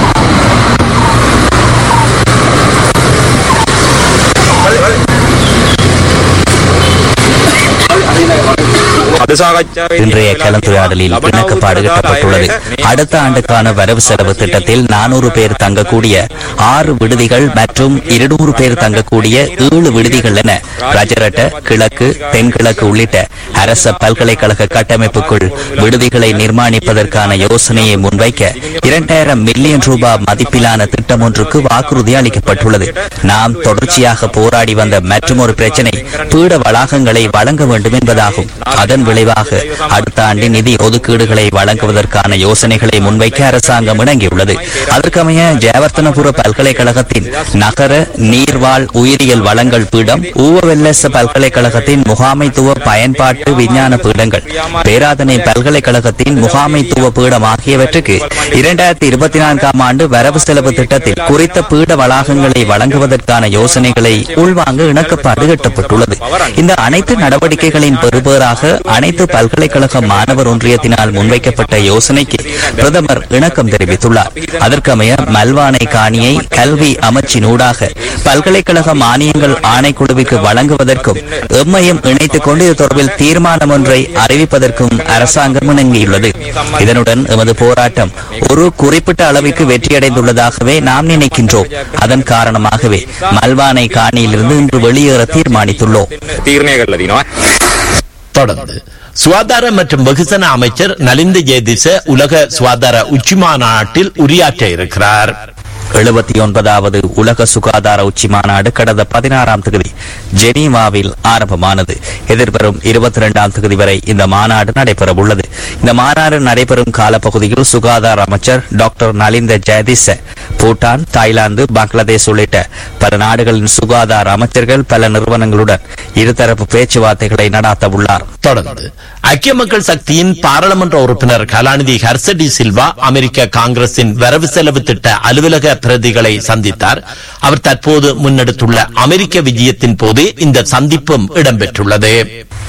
இன்றைய கலந்துரையாடலில் இணக்கப்பாடு எட்டப்பட்டுள்ளது அடுத்த ஆண்டுக்கான வரவு செலவு திட்டத்தில் நானூறு பேர் தங்கக்கூடிய ஆறு விடுதிகள் மற்றும் இருநூறு பேர் தங்கக்கூடிய ஏழு விடுதிகள் என ரஜரட்ட கிழக்கு தென்கிழக்கு உள்ளிட்ட அரச பல்கலைக்கழக கட்டமைப்புக்குள் விடுதிகளை நிர்மாணிப்பதற்கான யோசனையை முன்வைக்க இரண்டாயிரம் மில்லியன் ரூபாய் மதிப்பிலான திட்டம் ஒன்றுக்கு வாக்குறுதி அளிக்கப்பட்டுள்ளது நாம் தொடர்ச்சியாக போராடி வந்த மற்றொரு பிரச்சனை பீட வளாகங்களை வழங்க வேண்டும் என்பதாகும் அதன் விளைவாக அடுத்த ஆண்டு நிதி ஒதுக்கீடுகளை வழங்குவதற்கான யோசனைகளை முன்வைக்க அரசாங்கம் இணங்கியுள்ளது அதற்கமைய ஜெயவர்த்தனபுர பல்கலைக்கழகத்தின் நகர நீர்வாழ் உயிரியல் வளங்கள் பீடம் ஊவவெல்லச பல்கலைக்கழகத்தின் முகாமைத்துவ பயன்பாட்டு விஞ்ஞான பீடங்கள் பேராதனை பல்கலைக்கழகத்தின் முகாமைத்துவ பீடம் ஆகியவற்றுக்கு இரண்டாயிரத்தி இருபத்தி நான்காம் ஆண்டு வரவு செலவு திட்டத்தில் குறித்த பீட வளாகங்களை வழங்குவதற்கான யோசனைகளை உள்வாங்க இணக்கப்பாடு எட்டப்பட்டுள்ளது இந்த அனைத்து நடவடிக்கைகளின் பெறுபேறாக அனைத்து பல்கலைக்கழக மாணவர் ஒன்றியத்தினால் முன்வைக்கப்பட்ட யோசனைக்கு பிரதமர் இணக்கம் தெரிவித்துள்ளார் அதற்கமைய மல்வானை காணியை கல்வி அமைச்சினூடாக பல்கலைக்கழக மானியங்கள் ஆணைக்குழுவுக்கு வழங்குவதற்கும் எம்மையும் இணைத்துக் கொண்டு இது தொடர்பில் தீர்மானம் ஒன்றை அறிவிப்பதற்கும் அரசாங்கம் இணங்கியுள்ளது இதனுடன் எமது போராட்டம் ஒரு குறிப்பிட்ட அளவிற்கு வெற்றியடைந்துள்ளதாகவே நாம் நினைக்கின்றோம் அதன் காரணமாகவே மல்வானை காணியிலிருந்து இன்று வெளியேற தீர்மானித்துள்ளோம் තීරණය කරලා තිනවා தொடர்ந்து சுகாதார மற்றும் வெகுசன அமைச்சர் நலிந்த ஜெயதிச உலக சுகாதார உச்சி மாநாட்டில் உரையாற்ற இருக்கிறார் எழுபத்தி ஒன்பதாவது உலக சுகாதார உச்சி மாநாடு கடந்த பதினாறாம் தேதி ஜெனீவாவில் ஆரம்பமானது எதிர்வரும் இருபத்தி இரண்டாம் தேதி வரை இந்த மாநாடு நடைபெற உள்ளது இந்த மாநாடு நடைபெறும் காலப்பகுதியில் சுகாதார அமைச்சர் டாக்டர் நலிந்த ஜெயதிச பூட்டான் தாய்லாந்து பங்களாதேஷ் உள்ளிட்ட பல நாடுகளின் சுகாதார அமைச்சர்கள் பல நிறுவனங்களுடன் இருதரப்பு பேச்சுவார்த்தைகளை நடாத்த உள்ளார் தொடர்ந்து ஐக்கிய மக்கள் சக்தியின் பாராளுமன்ற உறுப்பினர் கலாநிதி ஹர்சடி சில்வா அமெரிக்க காங்கிரசின் வரவு செலவு திட்ட அலுவலக பிரதிகளை சந்தித்தார் அவர் தற்போது முன்னெடுத்துள்ள அமெரிக்க விஜயத்தின் போது இந்த சந்திப்பும் இடம்பெற்றுள்ளது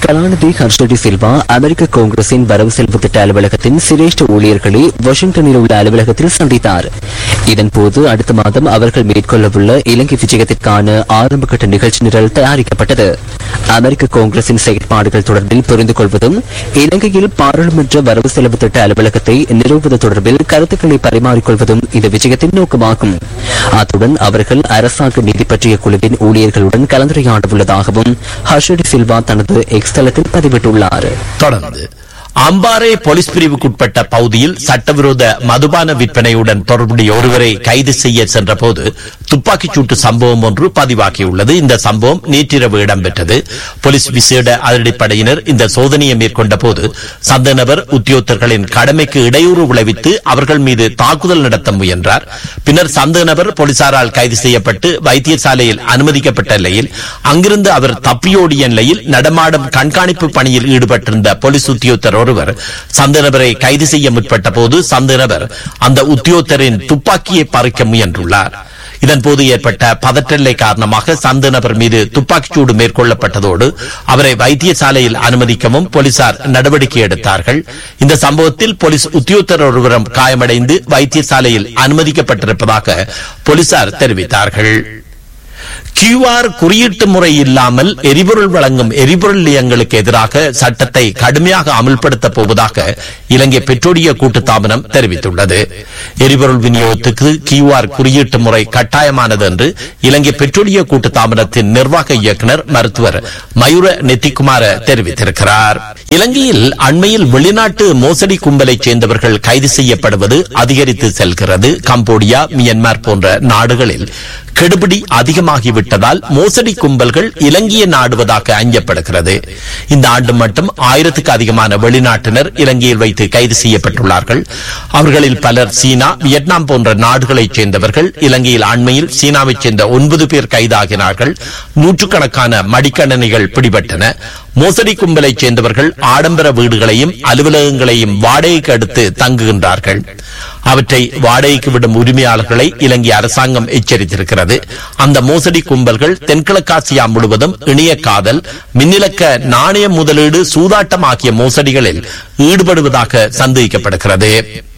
கலாநிதி ஹர்ஷடி சில்வா அமெரிக்க காங்கிரசின் வரவு செலவு திட்ட அலுவலகத்தின் சிரேஷ்ட ஊழியர்களை வாஷிங்டனில் உள்ள அலுவலகத்தில் சந்தித்தார் இதன்போது அடுத்த மாதம் அவர்கள் மேற்கொள்ளவுள்ள இலங்கை விஜயத்திற்கான ஆரம்ப கட்ட நிகழ்ச்சி நிரல் தயாரிக்கப்பட்டது அமெரிக்க காங்கிரசின் செயற்பாடுகள் தொடர்பில் புரிந்து கொள்வதும் இலங்கையில் பாராளுமன்ற வரவு செலவு திட்ட அலுவலகத்தை நிறுவுவது தொடர்பில் கருத்துக்களை பரிமாறிக்கொள்வதும் இந்த விஜயத்தின் நோக்கமாகும் அத்துடன் அவர்கள் அரசாங்க நிதி பற்றிய குழுவின் ஊழியர்களுடன் கலந்துரையாட உள்ளதாகவும் ஹர்ஷடி சில்வா தனது எக்ஸ் தளத்தில் பதிவிட்டுள்ளார் தொடர்ந்து அம்பாறை போலீஸ் பிரிவுக்குட்பட்ட பகுதியில் சட்டவிரோத மதுபான விற்பனையுடன் தொடர்புடைய ஒருவரை கைது செய்ய சென்றபோது துப்பாக்கிச் சூட்டு சம்பவம் ஒன்று பதிவாகியுள்ளது இந்த சம்பவம் நேற்றிரவு இடம்பெற்றது போலீஸ் விசேட அதிரடிப்படையினர் இந்த சோதனையை மேற்கொண்ட போது சந்த நபர் உத்தியோகத்தர்களின் கடமைக்கு இடையூறு விளைவித்து அவர்கள் மீது தாக்குதல் நடத்த முயன்றார் பின்னர் சந்த நபர் போலீசாரால் கைது செய்யப்பட்டு வைத்தியசாலையில் அனுமதிக்கப்பட்ட நிலையில் அங்கிருந்து அவர் தப்பியோடிய நிலையில் நடமாடும் கண்காணிப்பு பணியில் ஈடுபட்டிருந்த போலீஸ் உத்தியோகத்தர் ஒருவர் சந்த நபரை கைது செய்ய முற்பட்ட போது சந்த நபர் அந்த உத்தியோகத்தரின் துப்பாக்கியை பறிக்க முயன்றுள்ளார் இதன்போது ஏற்பட்ட பதற்றலை காரணமாக சந்த நபர் மீது துப்பாக்கிச்சூடு மேற்கொள்ளப்பட்டதோடு அவரை வைத்தியசாலையில் அனுமதிக்கவும் போலீசார் நடவடிக்கை எடுத்தார்கள் இந்த சம்பவத்தில் போலீஸ் உத்தியோகத்தர் ஒருவரும் காயமடைந்து வைத்தியசாலையில் அனுமதிக்கப்பட்டிருப்பதாக போலீசார் தெரிவித்தார்கள் கியூஆர் குறியீட்டு முறை இல்லாமல் எரிபொருள் வழங்கும் எரிபொருள் நிலையங்களுக்கு எதிராக சட்டத்தை கடுமையாக அமல்படுத்தப் போவதாக இலங்கை பெட்ரோலிய கூட்டுத்தாபனம் தெரிவித்துள்ளது எரிபொருள் விநியோகத்துக்கு கியூஆர் குறியீட்டு முறை கட்டாயமானது என்று இலங்கை பெட்ரோலிய கூட்டுத்தாபனத்தின் நிர்வாக இயக்குநர் மருத்துவர் மயூர நெத்திக்குமார தெரிவித்திருக்கிறார் இலங்கையில் அண்மையில் வெளிநாட்டு மோசடி கும்பலைச் சேர்ந்தவர்கள் கைது செய்யப்படுவது அதிகரித்து செல்கிறது கம்போடியா மியன்மார் போன்ற நாடுகளில் கெடுபிடி அதிகமாகிவிட்டதால் மோசடி கும்பல்கள் இலங்கையை நாடுவதாக அஞ்சப்படுகிறது இந்த ஆண்டு மட்டும் ஆயிரத்துக்கு அதிகமான வெளிநாட்டினர் இலங்கையில் வைத்து கைது செய்யப்பட்டுள்ளார்கள் அவர்களில் பலர் சீனா வியட்நாம் போன்ற நாடுகளைச் சேர்ந்தவர்கள் இலங்கையில் அண்மையில் சீனாவைச் சேர்ந்த ஒன்பது பேர் கைதாகினார்கள் நூற்றுக்கணக்கான மடிக்கணனிகள் பிடிபட்டன மோசடி கும்பலைச் சேர்ந்தவர்கள் ஆடம்பர வீடுகளையும் அலுவலகங்களையும் வாடகைக்கு அடுத்து தங்குகின்றார்கள் அவற்றை வாடகைக்கு விடும் உரிமையாளர்களை இலங்கை அரசாங்கம் எச்சரித்திருக்கிறது அந்த மோசடி கும்பல்கள் தென்கிழக்காசியா முழுவதும் இணைய காதல் மின்னிலக்க நாணய முதலீடு சூதாட்டம் ஆகிய மோசடிகளில் ஈடுபடுவதாக சந்தேகிக்கப்படுகிறது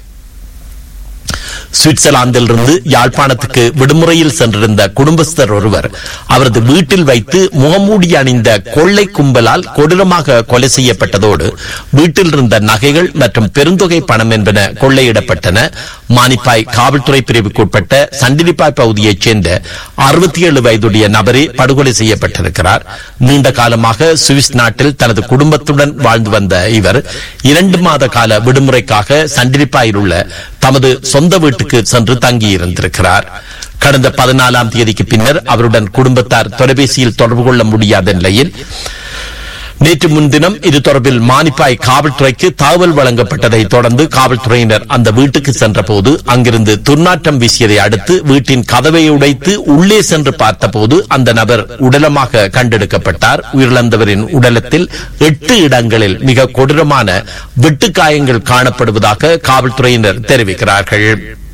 சுவிட்சர்லாந்திலிருந்து யாழ்ப்பாணத்துக்கு விடுமுறையில் சென்றிருந்த குடும்பஸ்தர் ஒருவர் அவரது வீட்டில் வைத்து முகமூடி அணிந்த கொள்ளை கும்பலால் கொடூரமாக கொலை செய்யப்பட்டதோடு வீட்டில் இருந்த நகைகள் மற்றும் பெருந்தொகை பணம் என்பன கொள்ளையிடப்பட்டன மானிப்பாய் காவல்துறை பிரிவுக்குட்பட்ட சண்டிலிப்பாய் பகுதியைச் சேர்ந்த அறுபத்தி ஏழு வயதுடைய நபரே படுகொலை செய்யப்பட்டிருக்கிறார் நீண்ட காலமாக சுவிஸ் நாட்டில் தனது குடும்பத்துடன் வாழ்ந்து வந்த இவர் இரண்டு மாத கால விடுமுறைக்காக சண்டிலிப்பாயில் உள்ள தமது சொந்த வீட்டுக்கு சென்று தங்கியிருந்திருக்கிறார் கடந்த பதினாலாம் தேதிக்கு பின்னர் அவருடன் குடும்பத்தார் தொலைபேசியில் தொடர்பு கொள்ள முடியாத நிலையில் நேற்று முன்தினம் இது தொடர்பில் மானிப்பாய் காவல்துறைக்கு தகவல் வழங்கப்பட்டதை தொடர்ந்து காவல்துறையினர் அந்த வீட்டுக்கு சென்றபோது அங்கிருந்து துர்நாற்றம் வீசியதை அடுத்து வீட்டின் கதவை உடைத்து உள்ளே சென்று பார்த்தபோது அந்த நபர் உடலமாக கண்டெடுக்கப்பட்டார் உயிரிழந்தவரின் உடலத்தில் எட்டு இடங்களில் மிக கொடூரமான வெட்டுக்காயங்கள் காணப்படுவதாக காவல்துறையினர் தெரிவிக்கிறார்கள்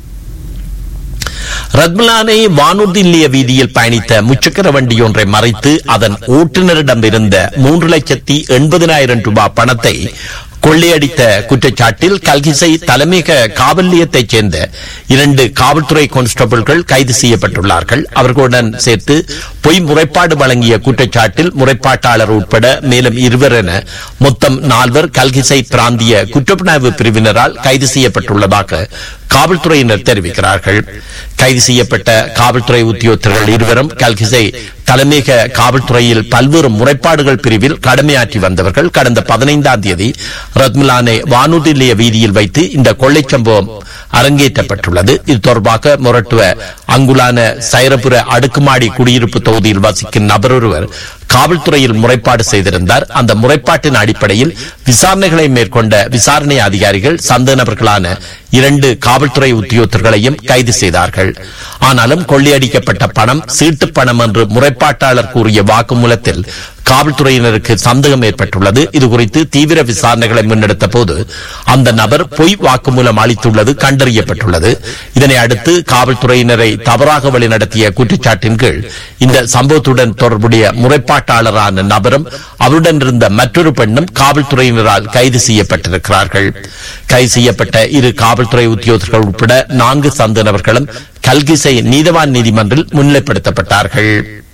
ரத்மலானை வானூர்தி நிலைய வீதியில் பயணித்த முச்சக்கர வண்டி ஒன்றை மறைத்து அதன் ஓட்டுநரிடம் இருந்த மூன்று லட்சத்தி எண்பதினாயிரம் ரூபாய் பணத்தை கொள்ளையடித்த குற்றச்சாட்டில் கல்கிசை தலைமையக காவல் நிலையத்தைச் சேர்ந்த இரண்டு காவல்துறை கான்ஸ்டபிள்கள் கைது செய்யப்பட்டுள்ளார்கள் அவர்களுடன் சேர்த்து பொய் முறைப்பாடு வழங்கிய குற்றச்சாட்டில் முறைப்பாட்டாளர் உட்பட மேலும் இருவர் என மொத்தம் நால்வர் கல்கிசை பிராந்திய குற்றப்புலனாய்வு பிரிவினரால் கைது செய்யப்பட்டுள்ளதாக காவல்துறையினர் தெரிவிக்கிறார்கள் கைது செய்யப்பட்ட காவல்துறை உத்தியோகத்தர்கள் இருவரும் கல்கிசை தலைமையக காவல்துறையில் பல்வேறு முறைப்பாடுகள் பிரிவில் கடமையாற்றி வந்தவர்கள் கடந்த பதினைந்தாம் தேதி ரத்மிலானை வானூர்தி நிலைய வீதியில் வைத்து இந்த கொள்ளைச் சம்பவம் அரங்கேற்றப்பட்டுள்ளது இது தொடர்பாக முரட்டுவ அங்குலான சைரபுர அடுக்குமாடி குடியிருப்பு தொகுதியில் வசிக்கும் நபர் ஒருவர் காவல்துறையில் முறைப்பாடு செய்திருந்தார் அந்த முறைப்பாட்டின் அடிப்படையில் விசாரணைகளை மேற்கொண்ட விசாரணை அதிகாரிகள் சந்த நபர்களான இரண்டு காவல்துறை உத்தியோகத்தர்களையும் கைது செய்தார்கள் ஆனாலும் கொள்ளையடிக்கப்பட்ட பணம் சீட்டுப் பணம் என்று முறைப்பாட்டாளர் கூறிய வாக்குமூலத்தில் காவல்துறையினருக்கு சந்தேகம் ஏற்பட்டுள்ளது இதுகுறித்து தீவிர விசாரணைகளை முன்னெடுத்த போது அந்த நபர் பொய் வாக்குமூலம் அளித்துள்ளது கண்டறியப்பட்டுள்ளது இதனை அடுத்து காவல்துறையினரை தவறாக வழிநடத்திய குற்றச்சாட்டின் கீழ் இந்த சம்பவத்துடன் தொடர்புடைய முறைப்பாட்டாளரான நபரும் அவருடன் இருந்த மற்றொரு பெண்ணும் காவல்துறையினரால் கைது செய்யப்பட்டிருக்கிறார்கள் கைது செய்யப்பட்ட இரு காவல்துறை உத்தியோகர்கள் உட்பட நான்கு சந்த நபர்களும் கல்கிசை நீதவான் நீதிமன்றில் முன்னிலைப்படுத்தப்பட்டார்கள்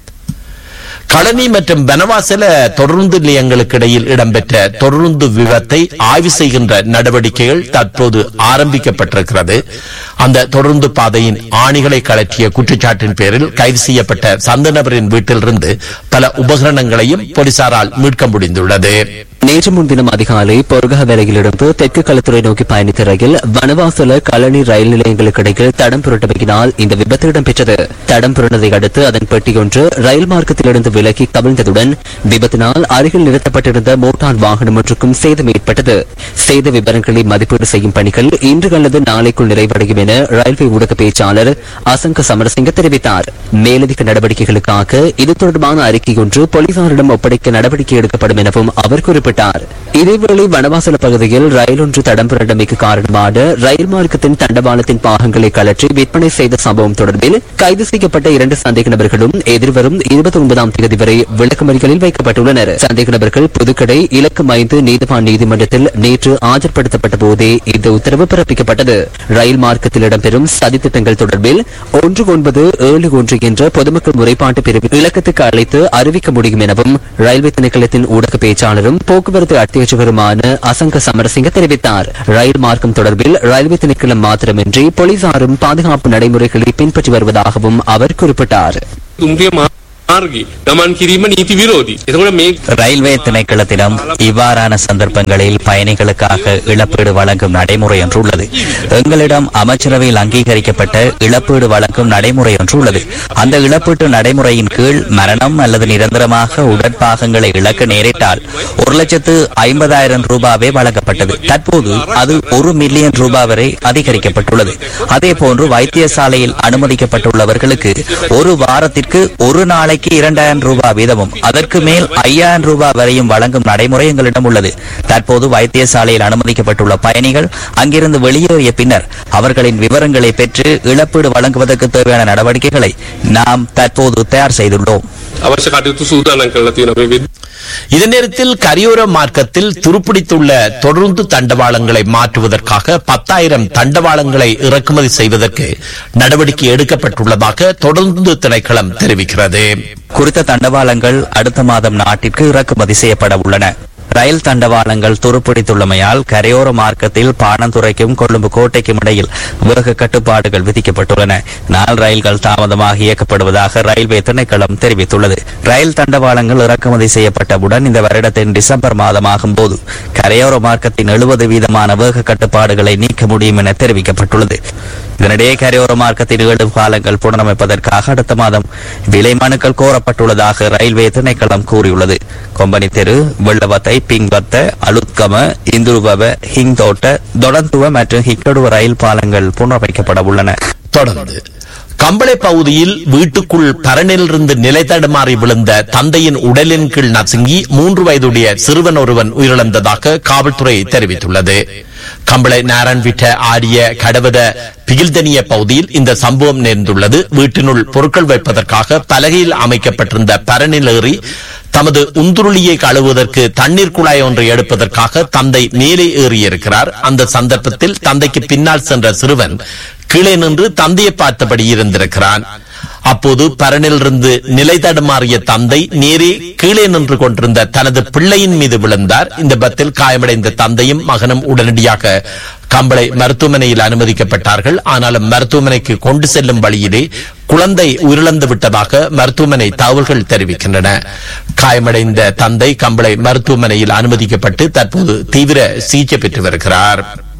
களனி மற்றும் பனவாசல தொடருந்து நிலையங்களுக்கு இடையில் இடம்பெற்ற தொடருந்து விபத்தை ஆய்வு செய்கின்ற நடவடிக்கைகள் தற்போது ஆரம்பிக்கப்பட்டிருக்கிறது அந்த தொடருந்து பாதையின் ஆணிகளை கலற்றிய குற்றச்சாட்டின் பேரில் கைது செய்யப்பட்ட சந்த நபரின் வீட்டிலிருந்து பல உபகரணங்களையும் போலீசாரால் மீட்க முடிந்துள்ளது நேற்று முன்தினம் அதிகாலை பொருகவலையிலிருந்து தெற்கு களத்துறை நோக்கி பயணித்த ரயில் வனவாசல களனி ரயில் நிலையங்களுக்கு இடையில் தடம் புரட்டமைக்கினால் இந்த விபத்து இடம்பெற்றது தடம் புரண்டதை அடுத்து அதன் பெட்டியொன்று ரயில் மார்க்கத்திலிருந்து விலகி கவிழ்ந்ததுடன் விபத்தினால் அருகில் நிறுத்தப்பட்டிருந்த மோட்டார் வாகனம் ஒன்றுக்கும் சேதம் ஏற்பட்டது சேத விவரங்களை மதிப்பீடு செய்யும் பணிகள் இன்று அல்லது நாளைக்குள் நிறைவடையும் என ரயில்வே ஊடக பேச்சாளர் அசங்க சமரசிங்க தெரிவித்தார் மேலதிக நடவடிக்கைகளுக்காக இது தொடர்பான அறிக்கை ஒன்று போலீசாரிடம் ஒப்படைக்க நடவடிக்கை எடுக்கப்படும் எனவும் அவர் குறிப்பிட்டார் இதேவேளை வனவாசல பகுதியில் ரயில் ஒன்று தடம் புரண்டமைக்கு காரணமான ரயில் மார்க்கத்தின் தண்டவாளத்தின் பாகங்களை கலற்றி விற்பனை செய்த சம்பவம் தொடர்பில் கைது செய்யப்பட்ட இரண்டு சந்தேக நபர்களும் எதிர்வரும் இருபத்தி ஒன்பதாம் தேதி வரை விளக்கமறிகளில் வைக்கப்பட்டுள்ளனர் சந்தேக நபர்கள் புதுக்கடை இலக்கம் ஐந்து நீதிவான் நீதிமன்றத்தில் நேற்று ஆஜர்படுத்தப்பட்ட போதே இந்த உத்தரவு பிறப்பிக்கப்பட்டது ரயில் மார்க்கத்தில் இடம்பெறும் சதித்திட்டங்கள் தொடர்பில் ஒன்று ஒன்பது ஏழு ஒன்று என்ற பொதுமக்கள் முறைப்பாட்டு பிரிவு இலக்கத்துக்கு அழைத்து அறிவிக்க முடியும் எனவும் ரயில்வே திணைக்களத்தின் ஊடக பேச்சாளரும் போக்குவரத்து அத்தியட்சகருமான அசங்க சமரசிங்க தெரிவித்தார் ரயில் மார்க்கம் தொடர்பில் ரயில்வே திணைக்களம் மாத்திரமின்றி போலீசாரும் பாதுகாப்பு நடைமுறைகளை பின்பற்றி வருவதாகவும் அவர் குறிப்பிட்டார் දුම්රිය මාර්ගී ගමන් කිරීම නීති විරෝධී. එතකොට මේ ரயில்வே திணைக்களத்திடம் இவ்வாறான சந்தர்ப்பங்களில் பயணிகளுக்காக இழப்பீடு வழங்கும் நடைமுறை ஒன்று உள்ளது எங்களிடம் அமைச்சரவையில் அங்கீகரிக்கப்பட்ட இழப்பீடு வழங்கும் நடைமுறை ஒன்று உள்ளது அந்த இழப்பீட்டு நடைமுறையின் கீழ் மரணம் அல்லது நிரந்தரமாக உடற்பாகங்களை இழக்க நேரிட்டால் ஒரு லட்சத்து ஐம்பதாயிரம் ரூபாவே வழங்கப்பட்டது தற்போது அது ஒரு மில்லியன் ரூபாய் வரை அதிகரிக்கப்பட்டுள்ளது அதே போன்று வைத்தியசாலையில் அனுமதிக்கப்பட்டுள்ளவர்களுக்கு ஒரு வாரத்திற்கு ஒரு நாளைக்கு இரண்டாயிரம் ரூபாய் வீதமும் அதற்கு மேல் ஐயாயிரம் ரூபாய் வரையும் வழங்கும் நடைமுறை எங்களிடம் உள்ளது தற்போது வைத்தியசாலையில் அனுமதிக்கப்பட்டுள்ள பயணிகள் அங்கிருந்து வெளியேறிய பின்னர் அவர்களின் விவரங்களை பெற்று இழப்பீடு வழங்குவதற்கு தேவையான நடவடிக்கைகளை நாம் தற்போது தயார் செய்துள்ளோம் අවශ්‍ය කටයුතු සූදානම් කරලා තියෙනවා මේ විද්‍ය- இதே நேரத்தில் கரியோர மார்க்கத்தில் துருப்பிடித்துள்ள தொடர்ந்து தண்டவாளங்களை மாற்றுவதற்காக பத்தாயிரம் தண்டவாளங்களை இறக்குமதி செய்வதற்கு நடவடிக்கை எடுக்கப்பட்டுள்ளதாக தொடர்ந்து திணைக்களம் தெரிவிக்கிறது குறித்த தண்டவாளங்கள் அடுத்த மாதம் நாட்டிற்கு இறக்குமதி செய்யப்பட உள்ளன ரயில் தண்டவாளங்கள் துருப்பிடித்துள்ளமையால் கரையோர மார்க்கத்தில் பாணந்துறைக்கும் கொழும்பு கோட்டைக்கும் இடையில் வேக கட்டுப்பாடுகள் விதிக்கப்பட்டுள்ளன நாள் ரயில்கள் தாமதமாக இயக்கப்படுவதாக ரயில்வே திணைக்களம் தெரிவித்துள்ளது ரயில் தண்டவாளங்கள் இறக்குமதி செய்யப்பட்டவுடன் இந்த வருடத்தின் டிசம்பர் மாதமாகும் போது கரையோர மார்க்கத்தின் எழுபது வீதமான வேக கட்டுப்பாடுகளை நீக்க முடியும் என தெரிவிக்கப்பட்டுள்ளது இதனிடையே கரையோர மார்க்கத்தின் ஏழு பாலங்கள் புனரமைப்பதற்காக அடுத்த மாதம் விலை மனுக்கள் கோரப்பட்டுள்ளதாக ரயில்வே திணைக்களம் கூறியுள்ளது கொம்பனி தெரு வெள்ளவத்தை பிங்வத்த அலுத்கம இந்துருபவ ஹிங்தோட்ட தொடந்துவ மற்றும் ஹிக்கடுவ ரயில் பாலங்கள் புனரமைக்கப்பட உள்ளன தொடர்ந்து கம்பளை பகுதியில் வீட்டுக்குள் பரனிலிருந்து நிலை தடுமாறி விழுந்த தந்தையின் உடலின் கீழ் நசுங்கி மூன்று வயதுடைய சிறுவன் ஒருவன் உயிரிழந்ததாக காவல்துறை தெரிவித்துள்ளது கம்பளை நாராயண் விட்ட ஆடிய கடவத பிகில்தனிய பகுதியில் இந்த சம்பவம் நேர்ந்துள்ளது வீட்டினுள் பொருட்கள் வைப்பதற்காக பலகையில் அமைக்கப்பட்டிருந்த பரனில் ஏறி தமது உந்துருளியை கழுவுவதற்கு தண்ணீர் குழாய் ஒன்றை எடுப்பதற்காக தந்தை மேலே ஏறியிருக்கிறார் அந்த சந்தர்ப்பத்தில் தந்தைக்கு பின்னால் சென்ற சிறுவன் கீழே நின்று தந்தையை பார்த்தபடி இருந்திருக்கிறான் அப்போது பரனிலிருந்து நிலை தடுமாறிய தந்தை நேரே கீழே நின்று கொண்டிருந்த தனது பிள்ளையின் மீது விழுந்தார் இந்த பத்தில் காயமடைந்த தந்தையும் மகனும் உடனடியாக கம்பளை மருத்துவமனையில் அனுமதிக்கப்பட்டார்கள் ஆனாலும் மருத்துவமனைக்கு கொண்டு செல்லும் வழியிலே குழந்தை உயிரிழந்து விட்டதாக மருத்துவமனை தகவல்கள் தெரிவிக்கின்றன காயமடைந்த தந்தை கம்பளை மருத்துவமனையில் அனுமதிக்கப்பட்டு தற்போது தீவிர சிகிச்சை பெற்று வருகிறார்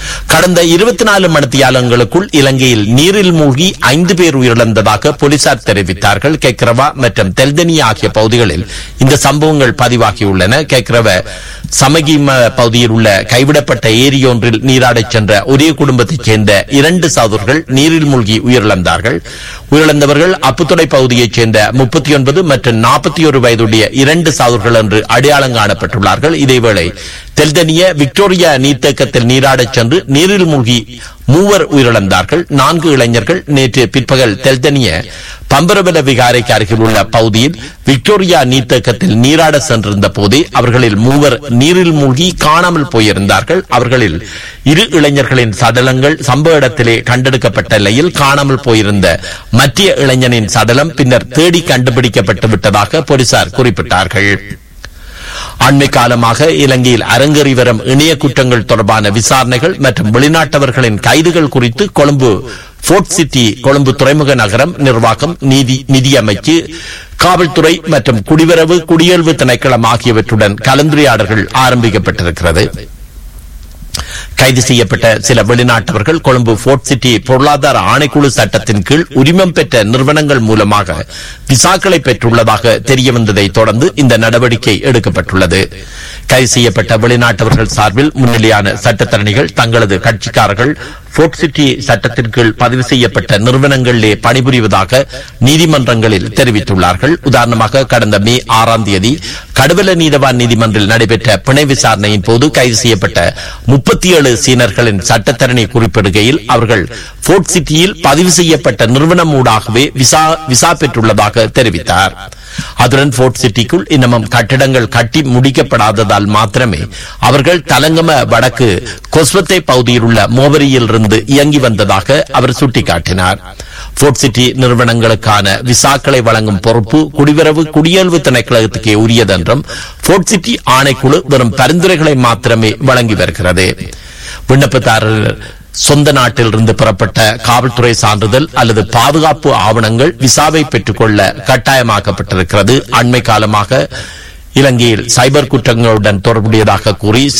கடந்த இருபத்தி நாலு மணித்தியாலங்களுக்குள் இலங்கையில் நீரில் மூழ்கி ஐந்து பேர் உயிரிழந்ததாக போலீசார் தெரிவித்தார்கள் கெக்ரவா மற்றும் தெல்தனி ஆகிய பகுதிகளில் இந்த சம்பவங்கள் பதிவாகியுள்ளன கெக்ரவ சமகிம பகுதியில் உள்ள கைவிடப்பட்ட ஏரியொன்றில் நீராடச் சென்ற ஒரே குடும்பத்தைச் சேர்ந்த இரண்டு சகோதரர்கள் நீரில் மூழ்கி உயிரிழந்தார்கள் உயிரிழந்தவர்கள் அப்புத்துறை பகுதியைச் சேர்ந்த முப்பத்தி ஒன்பது மற்றும் நாற்பத்தி ஒரு வயதுடைய இரண்டு சகோதரர்கள் என்று அடையாளம் காணப்பட்டுள்ளார்கள் இதேவேளை தெல்தனிய விக்டோரியா நீர்த்தேக்கத்தில் நீராடச் சென்று நீரில் மூழ்கி மூவர் உயிரிழந்தார்கள் நான்கு இளைஞர்கள் நேற்று பிற்பகல் தெல்தனிய பம்பரவல விகாரைக்கு அருகில் உள்ள பகுதியில் விக்டோரியா நீர்த்தேக்கத்தில் நீராட சென்றிருந்த போதே அவர்களில் மூவர் நீரில் மூழ்கி காணாமல் போயிருந்தார்கள் அவர்களில் இரு இளைஞர்களின் சடலங்கள் சம்பவ இடத்திலே கண்டெடுக்கப்பட்ட நிலையில் காணாமல் போயிருந்த மத்திய இளைஞனின் சடலம் பின்னர் தேடி கண்டுபிடிக்கப்பட்டு விட்டதாக போலீசார் குறிப்பிட்டார்கள் அண்மை காலமாக இலங்கையில் அரங்கேறி வரும் இணைய குற்றங்கள் தொடர்பான விசாரணைகள் மற்றும் வெளிநாட்டவர்களின் கைதுகள் குறித்து கொழும்பு போர்ட் சிட்டி கொழும்பு துறைமுக நகரம் நிர்வாகம் நீதி நிதியமைச்சு காவல்துறை மற்றும் குடிவரவு குடியேழ்வு திணைக்களம் ஆகியவற்றுடன் கலந்துரையாடல்கள் ஆரம்பிக்கப்பட்டிருக்கிறது கைது செய்யப்பட்ட சில வெளிநாட்டவர்கள் கொழும்பு போர்ட் சிட்டி பொருளாதார ஆணைக்குழு சட்டத்தின் கீழ் உரிமம் பெற்ற நிறுவனங்கள் மூலமாக விசாக்களை பெற்றுள்ளதாக தெரியவந்ததை தொடர்ந்து இந்த நடவடிக்கை எடுக்கப்பட்டுள்ளது கைது செய்யப்பட்ட வெளிநாட்டவர்கள் சார்பில் முன்னிலையான சட்டத்தரணிகள் தங்களது கட்சிக்காரர்கள் போர்ட் சிட்டி சட்டத்தின் கீழ் பதிவு செய்யப்பட்ட நிறுவனங்களிலே பணிபுரிவதாக நீதிமன்றங்களில் தெரிவித்துள்ளார்கள் உதாரணமாக கடந்த மே ஆறாம் தேதி கடுவல நீதவான் நீதிமன்றில் நடைபெற்ற பிணை விசாரணையின் போது கைது செய்யப்பட்ட முப்பத்தி ஏழு சீனர்களின் சட்டத்தரணி குறிப்பிடுகையில் அவர்கள் போர்ட் சிட்டியில் பதிவு செய்யப்பட்ட நிறுவனம் ஊடாகவே விசா விசா பெற்றுள்ளதாக தெரிவித்தார் அதுடன் போர்ட் சிட்டிக்குள் இன்னமும் கட்டிடங்கள் கட்டி முடிக்கப்படாததால் மாத்திரமே அவர்கள் தலங்கம வடக்கு கொஸ்வத்தை பகுதியில் உள்ள மோவரியில் இருந்து இயங்கி வந்ததாக அவர் சுட்டிக்காட்டினார் போர்ட் சிட்டி நிறுவனங்களுக்கான விசாக்களை வழங்கும் பொறுப்பு குடிவரவு குடியேழ்வு திணைக்களத்துக்கே உரியதென்றும் போர்ட் சிட்டி ஆணைக்குழு வெறும் பரிந்துரைகளை மாத்திரமே வழங்கி வருகிறது விண்ணப்பதாரர் சொந்த நாட்டிலிருந்து பெறப்பட்ட காவல்துறை சான்றிதழ் அல்லது பாதுகாப்பு ஆவணங்கள் விசாவை பெற்றுக்கொள்ள கட்டாயமாக்கப்பட்டிருக்கிறது அண்மை காலமாக இலங்கையில் சைபர் குற்றங்களுடன் தொடர்புடையதாக கூறி